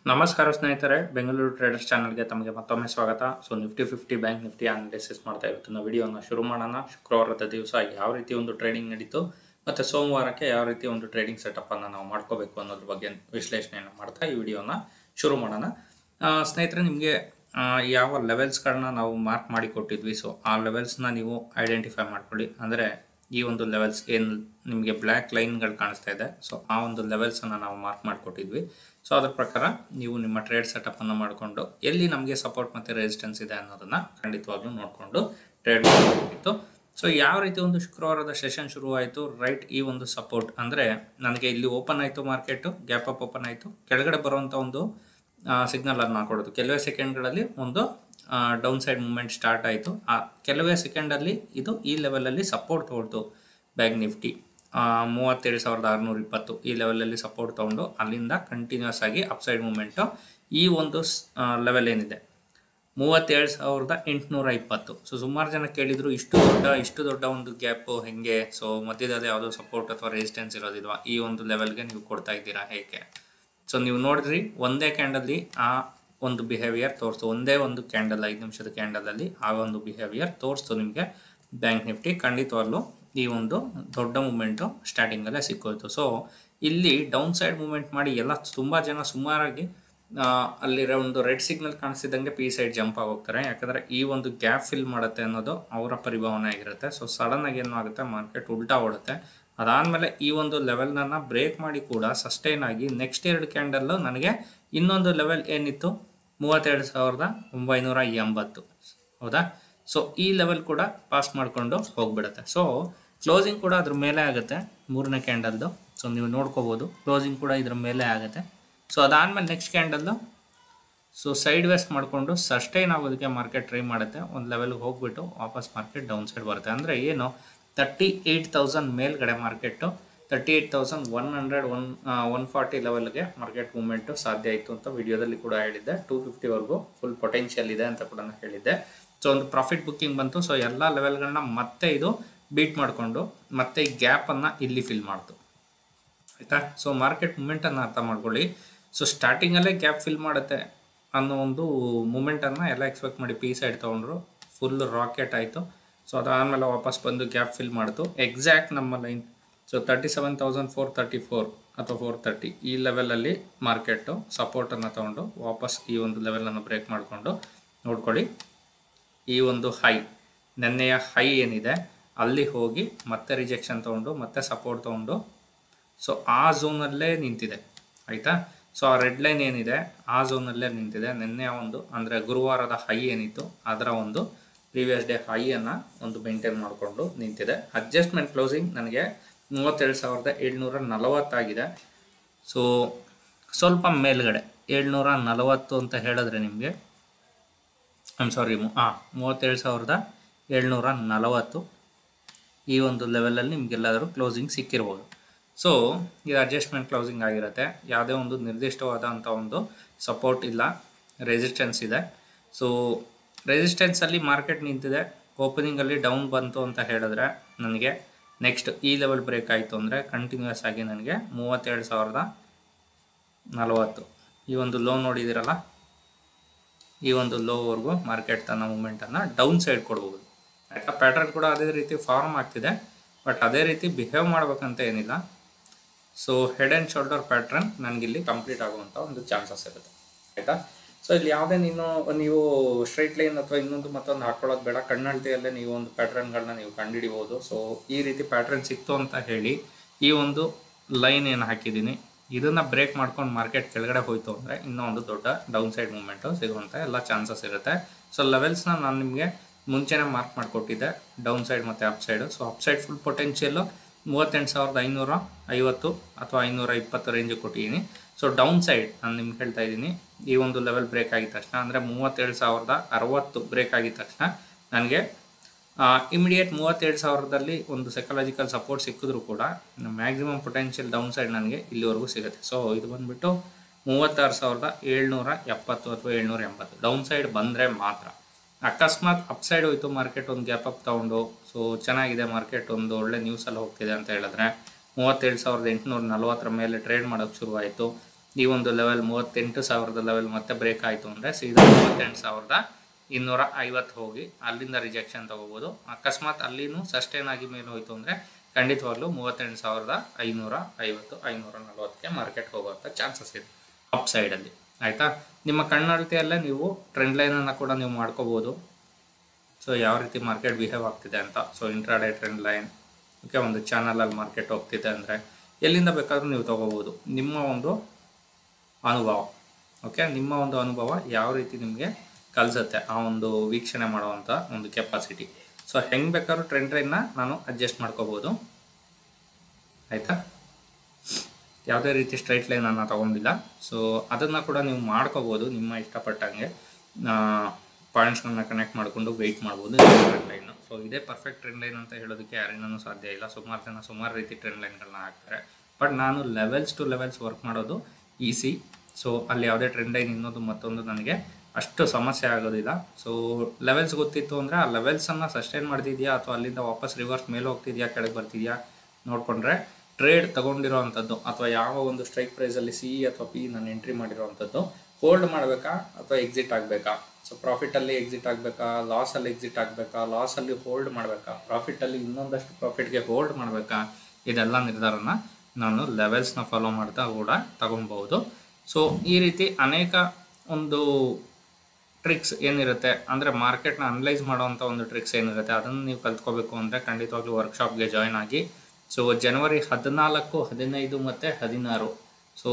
ನಮಸ್ಕಾರ ಸ್ನೇಹಿತರೆ ಬೆಂಗಳೂರು ಟ್ರೇಡರ್ಸ್ ಚಾನಲ್ಗೆ ತಮಗೆ ಮತ್ತೊಮ್ಮೆ ಸ್ವಾಗತ so nifty fifty bank nifty analysis ಮಾಡ್ತಾ ಇವತ್ತಿನ ವಿಡಿಯೋನ ಶುರು ಮಾಡೋಣ ಶುಕ್ರವಾರದ ದಿವಸ ಯಾವ ರೀತಿ ಒಂದು ಟ್ರೇಡಿಂಗ್ ನಡೀತು ಮತ್ತು ಸೋಮವಾರಕ್ಕೆ ಯಾವ ರೀತಿ ಒಂದು ಟ್ರೇಡಿಂಗ್ ಸೆಟಪ್ಪನ್ನು ನಾವು ಮಾಡ್ಕೋಬೇಕು ಅನ್ನೋದ್ರ ಬಗ್ಗೆ ವಿಶ್ಲೇಷಣೆಯನ್ನು ಮಾಡ್ತಾ ಈ ವಿಡಿಯೋನ ಶುರು ಮಾಡೋಣ ಆ, ಸ್ನೇಹಿತರೆ ನಿಮಗೆ ಯಾವ ಲೆವೆಲ್ಸ್ಗಳನ್ನ ನಾವು ಮಾರ್ಕ್ ಮಾಡಿ ಕೊಟ್ಟಿದ್ವಿ ಸೊ ಆ ಲೆವೆಲ್ಸ್ನ ನೀವು ಐಡೆಂಟಿಫೈ ಮಾಡ್ಕೊಳ್ಳಿ ಅಂದರೆ ಈ ಒಂದು ಲೆವೆಲ್ಸ್ ಏನು ನಿಮಗೆ ಬ್ಲ್ಯಾಕ್ ಲೈನ್ಗಳು ಕಾಣಿಸ್ತಾ ಇದೆ ಸೊ ಆ ಒಂದು ಲೆವೆಲ್ಸನ್ನು ನಾವು ಮಾರ್ಕ್ ಮಾಡಿಕೊಟ್ಟಿದ್ವಿ ಸೊ ಅದ್ರ ಪ್ರಕಾರ ನೀವು ನಿಮ್ಮ ಟ್ರೇಡ್ ಸೆಟಪ್ಪನ್ನು ಮಾಡಿಕೊಂಡು ಎಲ್ಲಿ ನಮಗೆ ಸಪೋರ್ಟ್ ಮತ್ತು ರೆಸಿಸ್ಟೆನ್ಸ್ ಇದೆ ಅನ್ನೋದನ್ನು ಖಂಡಿತವಾಗ್ಲೂ ನೋಡಿಕೊಂಡು ಟ್ರೇಡ್ ಮಾಡಬೇಕಿತ್ತು ಸೊ ಯಾವ ರೀತಿ ಒಂದು ಶುಕ್ರವಾರದ ಸೆಷನ್ ಶುರುವಾಯಿತು ರೈಟ್ ಈ ಒಂದು ಸಪೋರ್ಟ್ ಅಂದರೆ ನನಗೆ ಇಲ್ಲಿ ಓಪನ್ ಆಯಿತು ಮಾರ್ಕೆಟು ಗ್ಯಾಪ್ ಅಪ್ ಓಪನ್ ಆಯಿತು ಕೆಳಗಡೆ ಬರುವಂಥ ಒಂದು ಸಿಗ್ನಲ್ ಅನ್ನು ಕೊಡೋದು ಕೆಲವೇ ಸೆಕೆಂಡ್ಗಳಲ್ಲಿ ಒಂದು ಡೌನ್ ಸೈಡ್ ಮೂಮೆಂಟ್ ಸ್ಟಾರ್ಟ್ ಆಯಿತು ಆ ಕೆಲವೇ ಸೆಕೆಂಡಲ್ಲಿ ಇದು ಈ ಲೆವೆಲಲ್ಲಿ ಸಪೋರ್ಟ್ ತೊಗೊಳ್ತು ಬ್ಯಾಂಕ್ ನಿಫ್ಟಿ ಮೂವತ್ತೇಳು ಸಾವಿರದ ಆರುನೂರ ಇಪ್ಪತ್ತು ಈ ಲೆವೆಲಲ್ಲಿ ಸಪೋರ್ಟ್ ತೊಗೊಂಡು ಅಲ್ಲಿಂದ ಕಂಟಿನ್ಯೂಸ್ ಆಗಿ ಅಪ್ಸೈಡ್ ಮೂಮೆಂಟು ಈ ಒಂದು ಲೆವೆಲ್ ಏನಿದೆ ಮೂವತ್ತೇಳು ಸಾವಿರದ ಎಂಟುನೂರ ಇಪ್ಪತ್ತು ಸೊ ಸುಮಾರು ಜನ ಕೇಳಿದ್ರು ಇಷ್ಟು ದೊಡ್ಡ ಇಷ್ಟು ದೊಡ್ಡ ಒಂದು ಗ್ಯಾಪು ಹೆಂಗೆ ಸೊ ಮಧ್ಯದಲ್ಲಿ ಯಾವುದೋ ಸಪೋರ್ಟ್ ಅಥವಾ ರೆಸಿಸ್ಟೆನ್ಸ್ ಇರೋದಿಲ್ವಾ ಈ ಒಂದು ಲೆವೆಲ್ಗೆ ನೀವು ಕೊಡ್ತಾ ಇದ್ದೀರಾ ಹೇಗೆ ಸೊ ನೀವು ನೋಡಿದ್ರಿ ಒಂದೇ ಕ್ಯಾಂಡಲ್ಲಿ ಆ ಒಂದು ಬಿಹೇವಿಯರ್ ತೋರಿಸ್ತು ಒಂದೇ ಒಂದು ಕ್ಯಾಂಡಲ್ ಐದು ನಿಮಿಷದ ಕ್ಯಾಂಡಲಲ್ಲಿ ಆ ಒಂದು ಬಿಹೇವಿಯರ್ ತೋರಿಸ್ತು ನಿಮಗೆ ಬ್ಯಾಂಕ್ ನಿಫ್ಟಿ ಖಂಡಿತವಾಗ್ಲೂ ಈ ಒಂದು ದೊಡ್ಡ ಮೂಮೆಂಟು ಸ್ಟಾರ್ಟಿಂಗಲ್ಲೇ ಸಿಕ್ಕೋಯ್ತು ಸೊ ಇಲ್ಲಿ ಡೌನ್ ಸೈಡ್ ಮೂಮೆಂಟ್ ಮಾಡಿ ಎಲ್ಲ ತುಂಬ ಜನ ಸುಮಾರಾಗಿ ಆ, ಅಲ್ಲಿರೋ ಒಂದು ರೆಡ್ ಸಿಗ್ನಲ್ ಕಾಣಿಸ್ತಿದ್ದಂಗೆ ಪಿ ಸೈಡ್ ಜಂಪ್ ಆಗೋಗ್ತಾರೆ ಯಾಕಂದರೆ ಈ ಒಂದು ಗ್ಯಾಪ್ ಫಿಲ್ ಮಾಡುತ್ತೆ ಅನ್ನೋದು ಅವರ ಪರಿಭಾವನೆ ಆಗಿರುತ್ತೆ ಸೊ ಸಡನ್ನಾಗಿ ಏನು ಆಗುತ್ತೆ ಮಾರ್ಕೆಟ್ ಉಲ್ಟಾ ಓಡುತ್ತೆ ಅದಾದಮೇಲೆ ಈ ಒಂದು ಲೆವೆಲ್ನನ್ನು ಬ್ರೇಕ್ ಮಾಡಿ ಕೂಡ ಸಸ್ಟೈನ್ ಆಗಿ ನೆಕ್ಸ್ಟ್ ಎರಡು ಕ್ಯಾಂಡಲ್ಲು ನನಗೆ ಇನ್ನೊಂದು ಲೆವೆಲ್ ಏನಿತ್ತು ಮೂವತ್ತೆರಡು ಸಾವಿರದ ಒಂಬೈನೂರ ಎಂಬತ್ತು ಹೌದಾ ಸೊ ಈ ಲೆವೆಲ್ ಕೂಡ ಪಾಸ್ ಮಾಡಿಕೊಂಡು ಹೋಗ್ಬಿಡುತ್ತೆ ಸೊ ಕ್ಲೋಸಿಂಗ್ ಕೂಡ ಅದ್ರ ಮೇಲೆ ಆಗುತ್ತೆ ಮೂರನೇ ಕ್ಯಾಂಡಲ್ದು ಸೊ ನೀವು ನೋಡ್ಕೋಬೋದು ಕ್ಲೋಸಿಂಗ್ ಕೂಡ ಇದ್ರ ಮೇಲೆ ಆಗುತ್ತೆ ಸೊ ಅದಾದಮೇಲೆ next candle so side ways ಮಾಡಿಕೊಂಡು ಸಸ್ಟೈನ್ ಆಗೋದಕ್ಕೆ ಮಾರ್ಕೆಟ್ ಟ್ರೈ ಮಾಡುತ್ತೆ ಒಂದು ಲೆವೆಲ್ಗೆ ಹೋಗ್ಬಿಟ್ಟು ವಾಪಸ್ ಮಾರ್ಕೆಟ್ ಡೌನ್ ಸೈಡ್ ಬರುತ್ತೆ ಅಂದರೆ ಏನು ತರ್ಟಿ ಏಯ್ಟ್ ತೌಸಂಡ್ ಮೇಲ್ಗಡೆ market thirty eight thousand one hundred one one forty ಲೆವೆಲ್ಗೆ ಮಾರ್ಕೆಟ್ ಮೂಮೆಂಟು ಸಾಧ್ಯ ಆಯಿತು ಅಂತ ವಿಡಿಯೋದಲ್ಲಿ ಕೂಡ ಹೇಳಿದ್ದೆ ಟೂ ಫಿಫ್ಟಿವರೆಗೂ ಫುಲ್ ಪೊಟೆನ್ಷಿಯಲ್ ಇದೆ ಅಂತ ಕೂಡ ನಾನು ಹೇಳಿದ್ದೆ ಸೊ ಒಂದು ಪ್ರಾಫಿಟ್ ಬುಕ್ಕಿಂಗ್ ಬಂತು ಸೊ ಎಲ್ಲ ಲೆವೆಲ್ಗಳನ್ನ ಮತ್ತೆ ಇದು ಬೀಟ್ ಮಾಡಿಕೊಂಡು ಮತ್ತೆ ಈ ಗ್ಯಾಪನ್ನು ಇಲ್ಲಿ ಫಿಲ್ ಮಾಡ್ತು ಆಯಿತಾ ಸೊ ಮಾರ್ಕೆಟ್ ಮೂಮೆಂಟನ್ನು ಅರ್ಥ ಮಾಡ್ಕೊಳ್ಳಿ ಸೊ ಸ್ಟಾರ್ಟಿಂಗಲ್ಲೇ ಗ್ಯಾಪ್ ಫಿಲ್ ಮಾಡುತ್ತೆ ಅನ್ನೋ ಒಂದು ಮೂಮೆಂಟನ್ನು ಎಲ್ಲ ಎಕ್ಸ್ಪೆಕ್ಟ್ ಮಾಡಿ ಪಿ ಸೈಡ್ ತೊಗೊಂಡ್ರು ಫುಲ್ ರಾಕೆಟ್ ಆಯಿತು ಸೊ ಅದಾದಮೇಲೆ ವಾಪಸ್ ಬಂದು ಗ್ಯಾಪ್ ಫಿಲ್ ಮಾಡ್ತು ಎಕ್ಸಾಕ್ಟ್ ನಮ್ಮ line so thirty seven thousand four thirty four ಅಥವಾ ಫೋರ್ ತರ್ಟಿ ಈ ಲೆವೆಲಲ್ಲಿ ಮಾರ್ಕೆಟು ಸಪೋರ್ಟನ್ನು ತೊಗೊಂಡು ವಾಪಸ್ ಈ ಒಂದು ಲೆವೆಲನ್ನು ಬ್ರೇಕ್ ಮಾಡಿಕೊಂಡು ನೋಡ್ಕೊಳ್ಳಿ ಈ ಒಂದು ಹೈ ನೆನ್ನೆಯ ಹೈ ಏನಿದೆ ಅಲ್ಲಿ ಹೋಗಿ ಮತ್ತೆ ರಿಜೆಕ್ಷನ್ ತೊಗೊಂಡು ಮತ್ತೆ ಸಪೋರ್ಟ್ ತೊಗೊಂಡು ಸೊ ಆ ಝೋನಲ್ಲೇ ನಿಂತಿದೆ ಆಯಿತಾ ಸೊ ಆ ರೆಡ್ ಲೈನ್ ಏನಿದೆ ಆ ಝೋನಲ್ಲೇ ನಿಂತಿದೆ ನಿನ್ನೆ ಒಂದು ಅಂದರೆ ಗುರುವಾರದ ಹೈ ಏನಿತ್ತು ಅದರ ಒಂದು ಪ್ರೀವಿಯಸ್ ಡೇ ಹೈಯನ್ನು ಒಂದು ಮೇಂಟೈನ್ ಮಾಡಿಕೊಂಡು ನಿಂತಿದೆ ಅಡ್ಜಸ್ಟ್ಮೆಂಟ್ ಕ್ಲೋಸಿಂಗ್ ನನಗೆ ಮೂವತ್ತೇಳು ಸಾವಿರದ ಏಳ್ನೂರ ನಲವತ್ತಾಗಿದೆ ಸೊ ಸ್ವಲ್ಪ ಮೇಲ್ಗಡೆ ಏಳ್ನೂರ ನಲವತ್ತು ಅಂತ ಹೇಳಿದ್ರೆ ನಿಮಗೆ ಐಮ್ ಸಾರಿ ಹಾಂ ಮೂವತ್ತೇಳು ಸಾವಿರದ ಏಳ್ನೂರ ನಲವತ್ತು ಈ ಒಂದು ಲೆವೆಲಲ್ಲಿ ನಿಮಗೆಲ್ಲಾದರೂ ಕ್ಲೋಸಿಂಗ್ ಸಿಕ್ಕಿರ್ಬೋದು ಸೊ ಇದು ಅಡ್ಜಸ್ಟ್ಮೆಂಟ್ ಕ್ಲೋಸಿಂಗ್ ಆಗಿರುತ್ತೆ ಯಾವುದೇ ಒಂದು ನಿರ್ದಿಷ್ಟವಾದಂಥ ಒಂದು ಸಪೋರ್ಟ್ ಇಲ್ಲ ರೆಸಿಸ್ಟೆನ್ಸ್ ಇದೆ ಸೊ ರೆಸಿಸ್ಟೆನ್ಸಲ್ಲಿ ಮಾರ್ಕೆಟ್ ನಿಂತಿದೆ ಓಪನಿಂಗಲ್ಲಿ ಡೌನ್ ಬಂತು ಅಂತ ಹೇಳಿದ್ರೆ ನನಗೆ ನೆಕ್ಸ್ಟ್ ಈ ಲೆವೆಲ್ ಬ್ರೇಕ್ ಆಯಿತು ಅಂದರೆ ಕಂಟಿನ್ಯೂಸ್ ಆಗಿ ನನಗೆ ಮೂವತ್ತೇಳು ಸಾವಿರದ ನಲವತ್ತು ಈ ಒಂದು ಲೋ ನೋಡಿದ್ದೀರಲ್ಲ ಈ ಒಂದು ಲೋವರೆಗೂ ಮಾರ್ಕೆಟ್ ತನ್ನ ಮೂಮೆಂಟನ್ನು ಡೌನ್ ಸೈಡ್ ಕೊಡ್ಬೋದು ಯಾಕೆ ಪ್ಯಾಟರ್ನ್ ಕೂಡ ಅದೇ ರೀತಿ ಫಾರ್ಮ್ ಆಗ್ತಿದೆ ಬಟ್ ಅದೇ ರೀತಿ ಬಿಹೇವ್ ಮಾಡ್ಬೇಕಂತ ಏನಿಲ್ಲ so head and shoulder pattern ನನಗಿಲ್ಲಿ ಕಂಪ್ಲೀಟ್ ಆಗುವಂಥ ಒಂದು ಚಾನ್ಸಸ್ ಇರುತ್ತೆ ಆಯಿತಾ ಸೊ ಇಲ್ಲಿ ಯಾವುದೇ ನೀನು ನೀವು ಸ್ಟ್ರೈಟ್ ಲೈನ್ ಅಥವಾ ಇನ್ನೊಂದು ಮತ್ತೊಂದು ಹಾಕ್ಕೊಳ್ಳೋದು ಬೇಡ ಕಣ್ಣಳ್ತಿಯಲ್ಲೇ ನೀವು ಒಂದು ಪ್ಯಾಟ್ರನ್ಗಳನ್ನ ನೀವು ಕಂಡುಹಿಡಿಬೋದು ಸೊ ಈ ರೀತಿ ಪ್ಯಾಟ್ರನ್ ಸಿಕ್ತು ಅಂತ ಹೇಳಿ ಈ ಒಂದು ಲೈನ್ ಏನು ಹಾಕಿದ್ದೀನಿ ಇದನ್ನು ಬ್ರೇಕ್ ಮಾಡ್ಕೊಂಡು ಮಾರ್ಕೆಟ್ ಕೆಳಗಡೆ ಹೋಯ್ತು ಅಂದರೆ ಇನ್ನೂ ಒಂದು ದೊಡ್ಡ ಡೌನ್ ಸೈಡ್ ಮೂಮೆಂಟು ಸಿಗುವಂಥ ಎಲ್ಲ ಚಾನ್ಸಸ್ ಇರುತ್ತೆ ಸೊ ಲೆವೆಲ್ಸ್ನ ನಾನು ನಿಮಗೆ ಮುಂಚೆನೇ ಮಾರ್ಕ್ ಮಾಡಿಕೊಟ್ಟಿದ್ದೆ ಡೌನ್ ಸೈಡ್ ಮತ್ತು up side so up side full potential ಮೂವತ್ತೆಂಟು ಸಾವಿರದ ಐನೂರ ಐವತ್ತು ಅಥವಾ ಐನೂರ ಇಪ್ಪತ್ತು ರೇಂಜಿಗೆ ಕೊಟ್ಟಿದ್ದೀನಿ ಸೊ ಡೌನ್ ಸೈಡ್ ನಾನು ನಿಮ್ಗೆ ಹೇಳ್ತಾ ಇದ್ದೀನಿ ಈ ಒಂದು ಲೆವೆಲ್ ಬ್ರೇಕ್ ಆಗಿದ ತಕ್ಷಣ ಅಂದರೆ ಮೂವತ್ತೇಳು ಸಾವಿರದ ಅರವತ್ತು ಬ್ರೇಕ್ ಆಗಿದ ತಕ್ಷಣ ನನಗೆ ಇಮಿಡಿಯೇಟ್ ಮೂವತ್ತೇಳು ಸಾವಿರದಲ್ಲಿ ಒಂದು ಸೈಕಲಾಜಿಕಲ್ ಸಪೋರ್ಟ್ ಸಿಕ್ಕಿದ್ರು ಕೂಡ ಮ್ಯಾಕ್ಸಿಮಮ್ ಪೊಟೆನ್ಷಿಯಲ್ ಡೌನ್ ಸೈಡ್ ನನಗೆ ಇಲ್ಲಿವರೆಗೂ ಸಿಗುತ್ತೆ ಸೊ ಇದು ಬಂದುಬಿಟ್ಟು ಮೂವತ್ತಾರು ಸಾವಿರದ ಏಳ್ನೂರ ಎಪ್ಪತ್ತು ಅಥವಾ ಏಳ್ನೂರ ಎಂಬತ್ತು ಡೌನ್ ಸೈಡ್ ಬಂದರೆ ಮಾತ್ರ ಅಕಸ್ಮಾತ್ ಅಪ್ ಸೈಡ್ ಹೋಯ್ತು ಮಾರ್ಕೆಟ್ ಒಂದು ಗ್ಯಾಪ್ ಅಪ್ ತೊಗೊಂಡು ಸೊ ಚೆನ್ನಾಗಿದೆ ಮಾರ್ಕೆಟ್ ಒಂದು ಒಳ್ಳೆ ನ್ಯೂಸಲ್ಲಿ ಹೋಗ್ತಿದೆ ಅಂತ ಹೇಳಿದ್ರೆ ಮೂವತ್ತೇಳು ಸಾವಿರದ ಎಂಟುನೂರ ನಲ್ವತ್ತರ ಮೇಲೆ ಟ್ರೇಡ್ ಮಾಡೋಕ್ಕೆ ಶುರುವಾಯಿತು ಈ ಒಂದು ಲೆವೆಲ್ ಮೂವತ್ತೆಂಟು ಸಾವಿರದ ಲೆವೆಲ್ ಮತ್ತೆ ಬ್ರೇಕ್ ಆಯಿತು ಅಂದರೆ ಸೀದಾ ಮೂವತ್ತೆಂಟು ಸಾವಿರದ ಇನ್ನೂರ ಐವತ್ತು ಹೋಗಿ ಅಲ್ಲಿಂದ ರಿಜೆಕ್ಷನ್ ತೊಗೋಬೋದು ಅಕಸ್ಮಾತ್ ಅಲ್ಲಿನೂ ಸಸ್ಟೈನ್ ಆಗಿ ಮೇಲೆ ಹೋಯಿತು ಅಂದರೆ ಖಂಡಿತವಾಗ್ಲೂ ಮೂವತ್ತೆಂಟು ಸಾವಿರದ ಐನೂರ ಐವತ್ತು ಐನೂರ ನಲ್ವತ್ತಕ್ಕೆ ಮಾರ್ಕೆಟ್ ಹೋಗುವಂಥ ಚಾನ್ಸಸ್ ಇದೆ ಅಪ್ ಸೈಡಲ್ಲಿ ಆಯಿತಾ ನಿಮ್ಮ ಕಣ್ಣಳತೆಯಲ್ಲೇ ನೀವು ಟ್ರೆಂಡ್ ಲೈನನ್ನು ಕೂಡ ನೀವು ಮಾಡ್ಕೋಬೋದು ಸೊ ಯಾವ ರೀತಿ ಮಾರ್ಕೆಟ್ ಬಿಹೇವ್ ಆಗ್ತಿದೆ ಅಂತ so intraday trend line okay ಒಂದು ಚಾನಲಲ್ಲಿ ಮಾರ್ಕೆಟ್ ಹೋಗ್ತಿದೆ ಅಂದರೆ ಎಲ್ಲಿಂದ ಬೇಕಾದರೂ ನೀವು ತೊಗೋಬೋದು ನಿಮ್ಮ ಒಂದು ಅನುಭವ ಓಕೆ ನಿಮ್ಮ ಒಂದು ಅನುಭವ ಯಾವ ರೀತಿ ನಿಮಗೆ ಕಲಿಸುತ್ತೆ ಆ ಒಂದು ವೀಕ್ಷಣೆ ಮಾಡುವಂಥ ಒಂದು ಕೆಪಾಸಿಟಿ ಸೊ ಹೆಂಗೆ ಬೇಕಾದ್ರೂ ಟ್ರೆಂಡ್ ಲೈನ್ನ ನಾನು ಅಡ್ಜಸ್ಟ್ ಮಾಡ್ಕೋಬೋದು ಆಯಿತಾ ಯಾವುದೇ ರೀತಿ ಸ್ಟ್ರೈಟ್ ಲೈನನ್ನು ತೊಗೊಂಡಿಲ್ಲ ಸೊ ಅದನ್ನು ಕೂಡ ನೀವು ಮಾಡ್ಕೋಬೋದು ನಿಮ್ಮ ಇಷ್ಟಪಟ್ಟಂಗೆ ಪಾಯಿಂಟ್ಸ್ಗಳನ್ನ ಕನೆಕ್ಟ್ ಮಾಡಿಕೊಂಡು ವೆಯ್ಟ್ ಮಾಡ್ಬೋದು ಟ್ರೆಂಡ್ ಲೈನು ಸೊ ಇದೇ ಪರ್ಫೆಕ್ಟ್ ಟ್ರೆಂಡ್ ಲೈನ್ ಅಂತ ಹೇಳೋದಕ್ಕೆ ಯಾರಿಂದನೂ ಸಾಧ್ಯ ಇಲ್ಲ ಸುಮಾರು ಜನ ಸುಮಾರು ರೀತಿ ಟ್ರೆಂಡ್ ಲೈನ್ಗಳನ್ನ ಹಾಕ್ತಾರೆ ಬಟ್ ನಾನು ಲೆವೆಲ್ಸ್ ಟು ಲೆವೆಲ್ಸ್ ವರ್ಕ್ ಮಾಡೋದು ಈಸಿ ಸೊ ಅಲ್ಲಿ ಯಾವುದೇ ಟ್ರೆಂಡ್ ಲೈನ್ ಇನ್ನೊಂದು ಮತ್ತೊಂದು ನನಗೆ ಅಷ್ಟು ಸಮಸ್ಯೆ ಆಗೋದಿಲ್ಲ ಸೊ ಲೆವೆಲ್ಸ್ ಗೊತ್ತಿತ್ತು ಅಂದರೆ ಆ ಲೆವೆಲ್ಸನ್ನು ಸಸ್ಟೈನ್ ಮಾಡ್ತಿದ್ಯಾ ಅಥವಾ ಅಲ್ಲಿಂದ ವಾಪಸ್ ರಿವರ್ಸ್ ಮೇಲೆ ಹೋಗ್ತಿದ್ಯಾ ಕೆಳಗೆ ಬರ್ತಿದ್ಯಾ ನೋಡಿಕೊಂಡ್ರೆ ಟ್ರೇಡ್ ತಗೊಂಡಿರೋ ಅಂಥದ್ದು ಅಥವಾ ಯಾವ ಒಂದು ಸ್ಟ್ರೈಕ್ ಪ್ರೈಸಲ್ಲಿ ಸಿ ಅಥವಾ ಪಿ ನಾನು ಎಂಟ್ರಿ ಮಾಡಿರೋ ಅಂಥದ್ದು ಹೋಲ್ಡ್ ಮಾಡಬೇಕಾ ಅಥವಾ ಎಕ್ಸಿಟ್ ಆಗಬೇಕಾ ಸೊ ಪ್ರಾಫಿಟಲ್ಲಿ ಎಕ್ಸಿಟ್ ಆಗಬೇಕಾ ಲಾಸಲ್ಲಿ ಎಕ್ಸಿಟ್ ಆಗಬೇಕಾ ಲಾಸಲ್ಲಿ ಹೋಲ್ಡ್ ಮಾಡಬೇಕಾ ಪ್ರಾಫಿಟಲ್ಲಿ ಇನ್ನೊಂದಷ್ಟು ಪ್ರಾಫಿಟ್ಗೆ ಹೋಲ್ಡ್ ಮಾಡಬೇಕಾ ಇದೆಲ್ಲ ನಿರ್ಧಾರನ ನಾನು ಲೆವೆಲ್ಸ್ನ ಫಾಲೋ ಮಾಡ್ತಾ ಕೂಡ ತಗೊಬೋದು ಸೊ ಈ ರೀತಿ ಅನೇಕ ಒಂದು ಟ್ರಿಕ್ಸ್ ಏನಿರುತ್ತೆ ಅಂದರೆ ಮಾರ್ಕೆಟ್ನ ಅನಲೈಸ್ ಮಾಡೋವಂಥ ಒಂದು ಟ್ರಿಕ್ಸ್ ಏನಿರುತ್ತೆ ಅದನ್ನು ನೀವು ಕಲ್ತ್ಕೋಬೇಕು ಅಂದರೆ ಖಂಡಿತವಾಗ್ಲೂ ವರ್ಕ್ಶಾಪ್ಗೆ ಜಾಯ್ನ್ ಆಗಿ ಸೊ ಜನವರಿ ಹದಿನಾಲ್ಕು ಹದಿನೈದು ಮತ್ತು ಹದಿನಾರು ಸೊ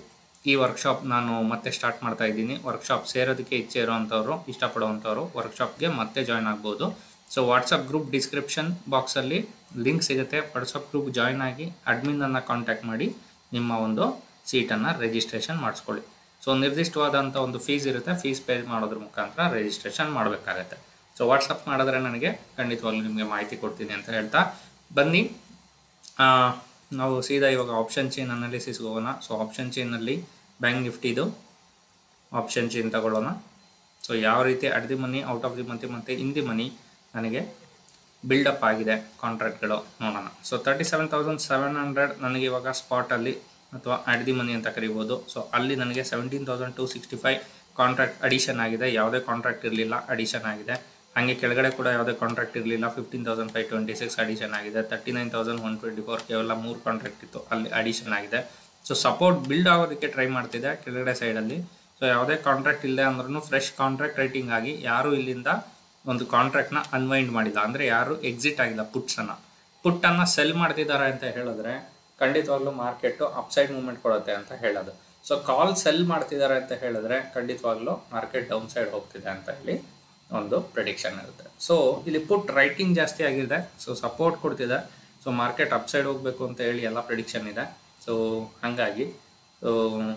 ಈ ವರ್ಕ್ಶಾಪ್ ನಾನು ಮತ್ತೆ ಸ್ಟಾರ್ಟ್ ಮಾಡ್ತಾ ಇದ್ದೀನಿ ವರ್ಕ್ಶಾಪ್ ಸೇರೋದಕ್ಕೆ ಇಚ್ಛೆ ಇರೋವಂಥವ್ರು ಇಷ್ಟಪಡುವಂಥವ್ರು ವರ್ಕ್ಶಾಪ್ಗೆ ಮತ್ತೆ ಜಾಯ್ನ್ ಆಗ್ಬೋದು ಸೊ ವಾಟ್ಸಪ್ ಗ್ರೂಪ್ ಡಿಸ್ಕ್ರಿಪ್ಷನ್ ಬಾಕ್ಸಲ್ಲಿ ಲಿಂಕ್ ಸಿಗುತ್ತೆ ವಾಟ್ಸಪ್ ಗ್ರೂಪ್ ಜಾಯ್ನ್ ಆಗಿ ಅಡ್ಮಿನನ್ನು ಕಾಂಟ್ಯಾಕ್ಟ್ ಮಾಡಿ ನಿಮ್ಮ ಒಂದು ಸೀಟನ್ನು ರಿಜಿಸ್ಟ್ರೇಷನ್ ಮಾಡಿಸ್ಕೊಳ್ಳಿ ಸೊ ನಿರ್ದಿಷ್ಟವಾದಂಥ ಒಂದು ಫೀಸ್ ಇರುತ್ತೆ ಫೀಸ್ ಪೇ ಮಾಡೋದ್ರ ಮುಖಾಂತರ ರಿಜಿಸ್ಟ್ರೇಷನ್ ಮಾಡಬೇಕಾಗತ್ತೆ ಸೊ ವಾಟ್ಸಪ್ ಮಾಡಿದ್ರೆ ನನಗೆ ಖಂಡಿತವಾಗ್ಲೂ ನಿಮಗೆ ಮಾಹಿತಿ ಕೊಡ್ತೀನಿ ಅಂತ ಹೇಳ್ತಾ ಬನ್ನಿ ಆ, ನಾವು ಸೀದಾ ಇವಾಗ ಆಪ್ಷನ್ ಚೈನ್ ಅನಾಲಿಸಿಸ್ಗೆ ಹೋಗೋಣ ಸೊ ಆಪ್ಷನ್ ಚೈನಲ್ಲಿ ಬ್ಯಾಂಕ್ ನಿಫ್ಟಿದು ಆಪ್ಷನ್ ಚೈನ್ ತಗೊಳ್ಳೋಣ ಸೊ ಯಾವ ರೀತಿ at the money out of the money ಮತ್ತು ಇನ್ ದಿ ಮನಿ ನನಗೆ ಬಿಲ್ಡಪ್ ಆಗಿದೆ ಕಾಂಟ್ರಾಕ್ಟ್ಗಳು ನೋಡೋಣ so thirty seven thousand seven hundred ನನಗೆ ಇವಾಗ ಸ್ಪಾಟಲ್ಲಿ ಅಥವಾ ಅಟ್ ದಿ ಮನಿ ಅಂತ ಕರಿಬೋದು ಸೊ ಅಲ್ಲಿ ನನಗೆ seventeen thousand two sixty five contract addition ಆಗಿದೆ ಯಾವುದೇ ಕಾಂಟ್ರಾಕ್ಟ್ ಇರಲಿಲ್ಲ ಅಡಿಷನ್ ಆಗಿದೆ ಹಾಗೆ ಕೆಳಗಡೆ ಕೂಡ ಯಾವುದೇ ಕಾಂಟ್ರಾಕ್ಟ್ ಇರಲಿಲ್ಲ fifteen thousand five twenty six addition ಆಗಿದೆ thirty nine thousand one twenty four ಕೇವಲ ಮೂರು ಕಾಂಟ್ರಾಕ್ಟ್ ಇತ್ತು ಅಲ್ಲಿ ಅಡಿಷನ್ ಆಗಿದೆ ಸೊ ಸಪೋರ್ಟ್ ಬಿಲ್ಡ್ ಆಗೋದಕ್ಕೆ ಟ್ರೈ ಮಾಡ್ತಿದೆ ಕೆಳಗಡೆ ಸೈಡಲ್ಲಿ ಸೊ ಯಾವುದೇ ಕಾಂಟ್ರಾಕ್ಟ್ ಇಲ್ಲದೆ ಅಂದ್ರೂ ಫ್ರೆಶ್ ಕಾಂಟ್ರಾಕ್ಟ್ ರೈಟಿಂಗ್ ಆಗಿ ಯಾರು ಇಲ್ಲಿಂದ ಒಂದು ಕಾಂಟ್ರಾಕ್ಟ್ನ ಅನ್ವೈಂಡ್ ಮಾಡಿಲ್ಲ ಅಂದರೆ ಯಾರು ಎಕ್ಸಿಟ್ ಆಗಿಲ್ಲ ಪುಟ್ಸನ್ನು ಪುಟ್ಟನ್ನು ಸೆಲ್ ಮಾಡ್ತಿದ್ದಾರೆ ಅಂತ ಹೇಳಿದ್ರೆ ಖಂಡಿತವಾಗ್ಲೂ ಮಾರ್ಕೆಟು ಅಪ್ಸೈಡ್ ಮೂವ್ಮೆಂಟ್ ಕೊಡುತ್ತೆ ಅಂತ ಹೇಳೋದು ಸೊ ಕಾಲ್ ಸೆಲ್ ಮಾಡ್ತಿದ್ದಾರೆ ಅಂತ ಹೇಳಿದ್ರೆ ಖಂಡಿತವಾಗ್ಲೂ ಮಾರ್ಕೆಟ್ ಡೌನ್ ಸೈಡ್ ಹೋಗ್ತಿದೆ ಅಂತ ಹೇಳಿ ಒಂದು ಪ್ರಿಡಿಕ್ಷನ್ ಇರುತ್ತೆ ಸೊ ಇಲ್ಲಿ ಪುಟ್ ರೈಟಿಂಗ್ ಜಾಸ್ತಿ ಆಗಿದೆ ಸೊ ಸಪೋರ್ಟ್ ಕೊಡ್ತಿದೆ ಸೊ ಮಾರ್ಕೆಟ್ ಅಪ್ಸೈಡ್ ಹೋಗಬೇಕು ಅಂತ ಹೇಳಿ ಎಲ್ಲ ಪ್ರಿಡಿಕ್ಷನ್ ಇದೆ ಸೊ ಹಾಗಾಗಿ ಸೊ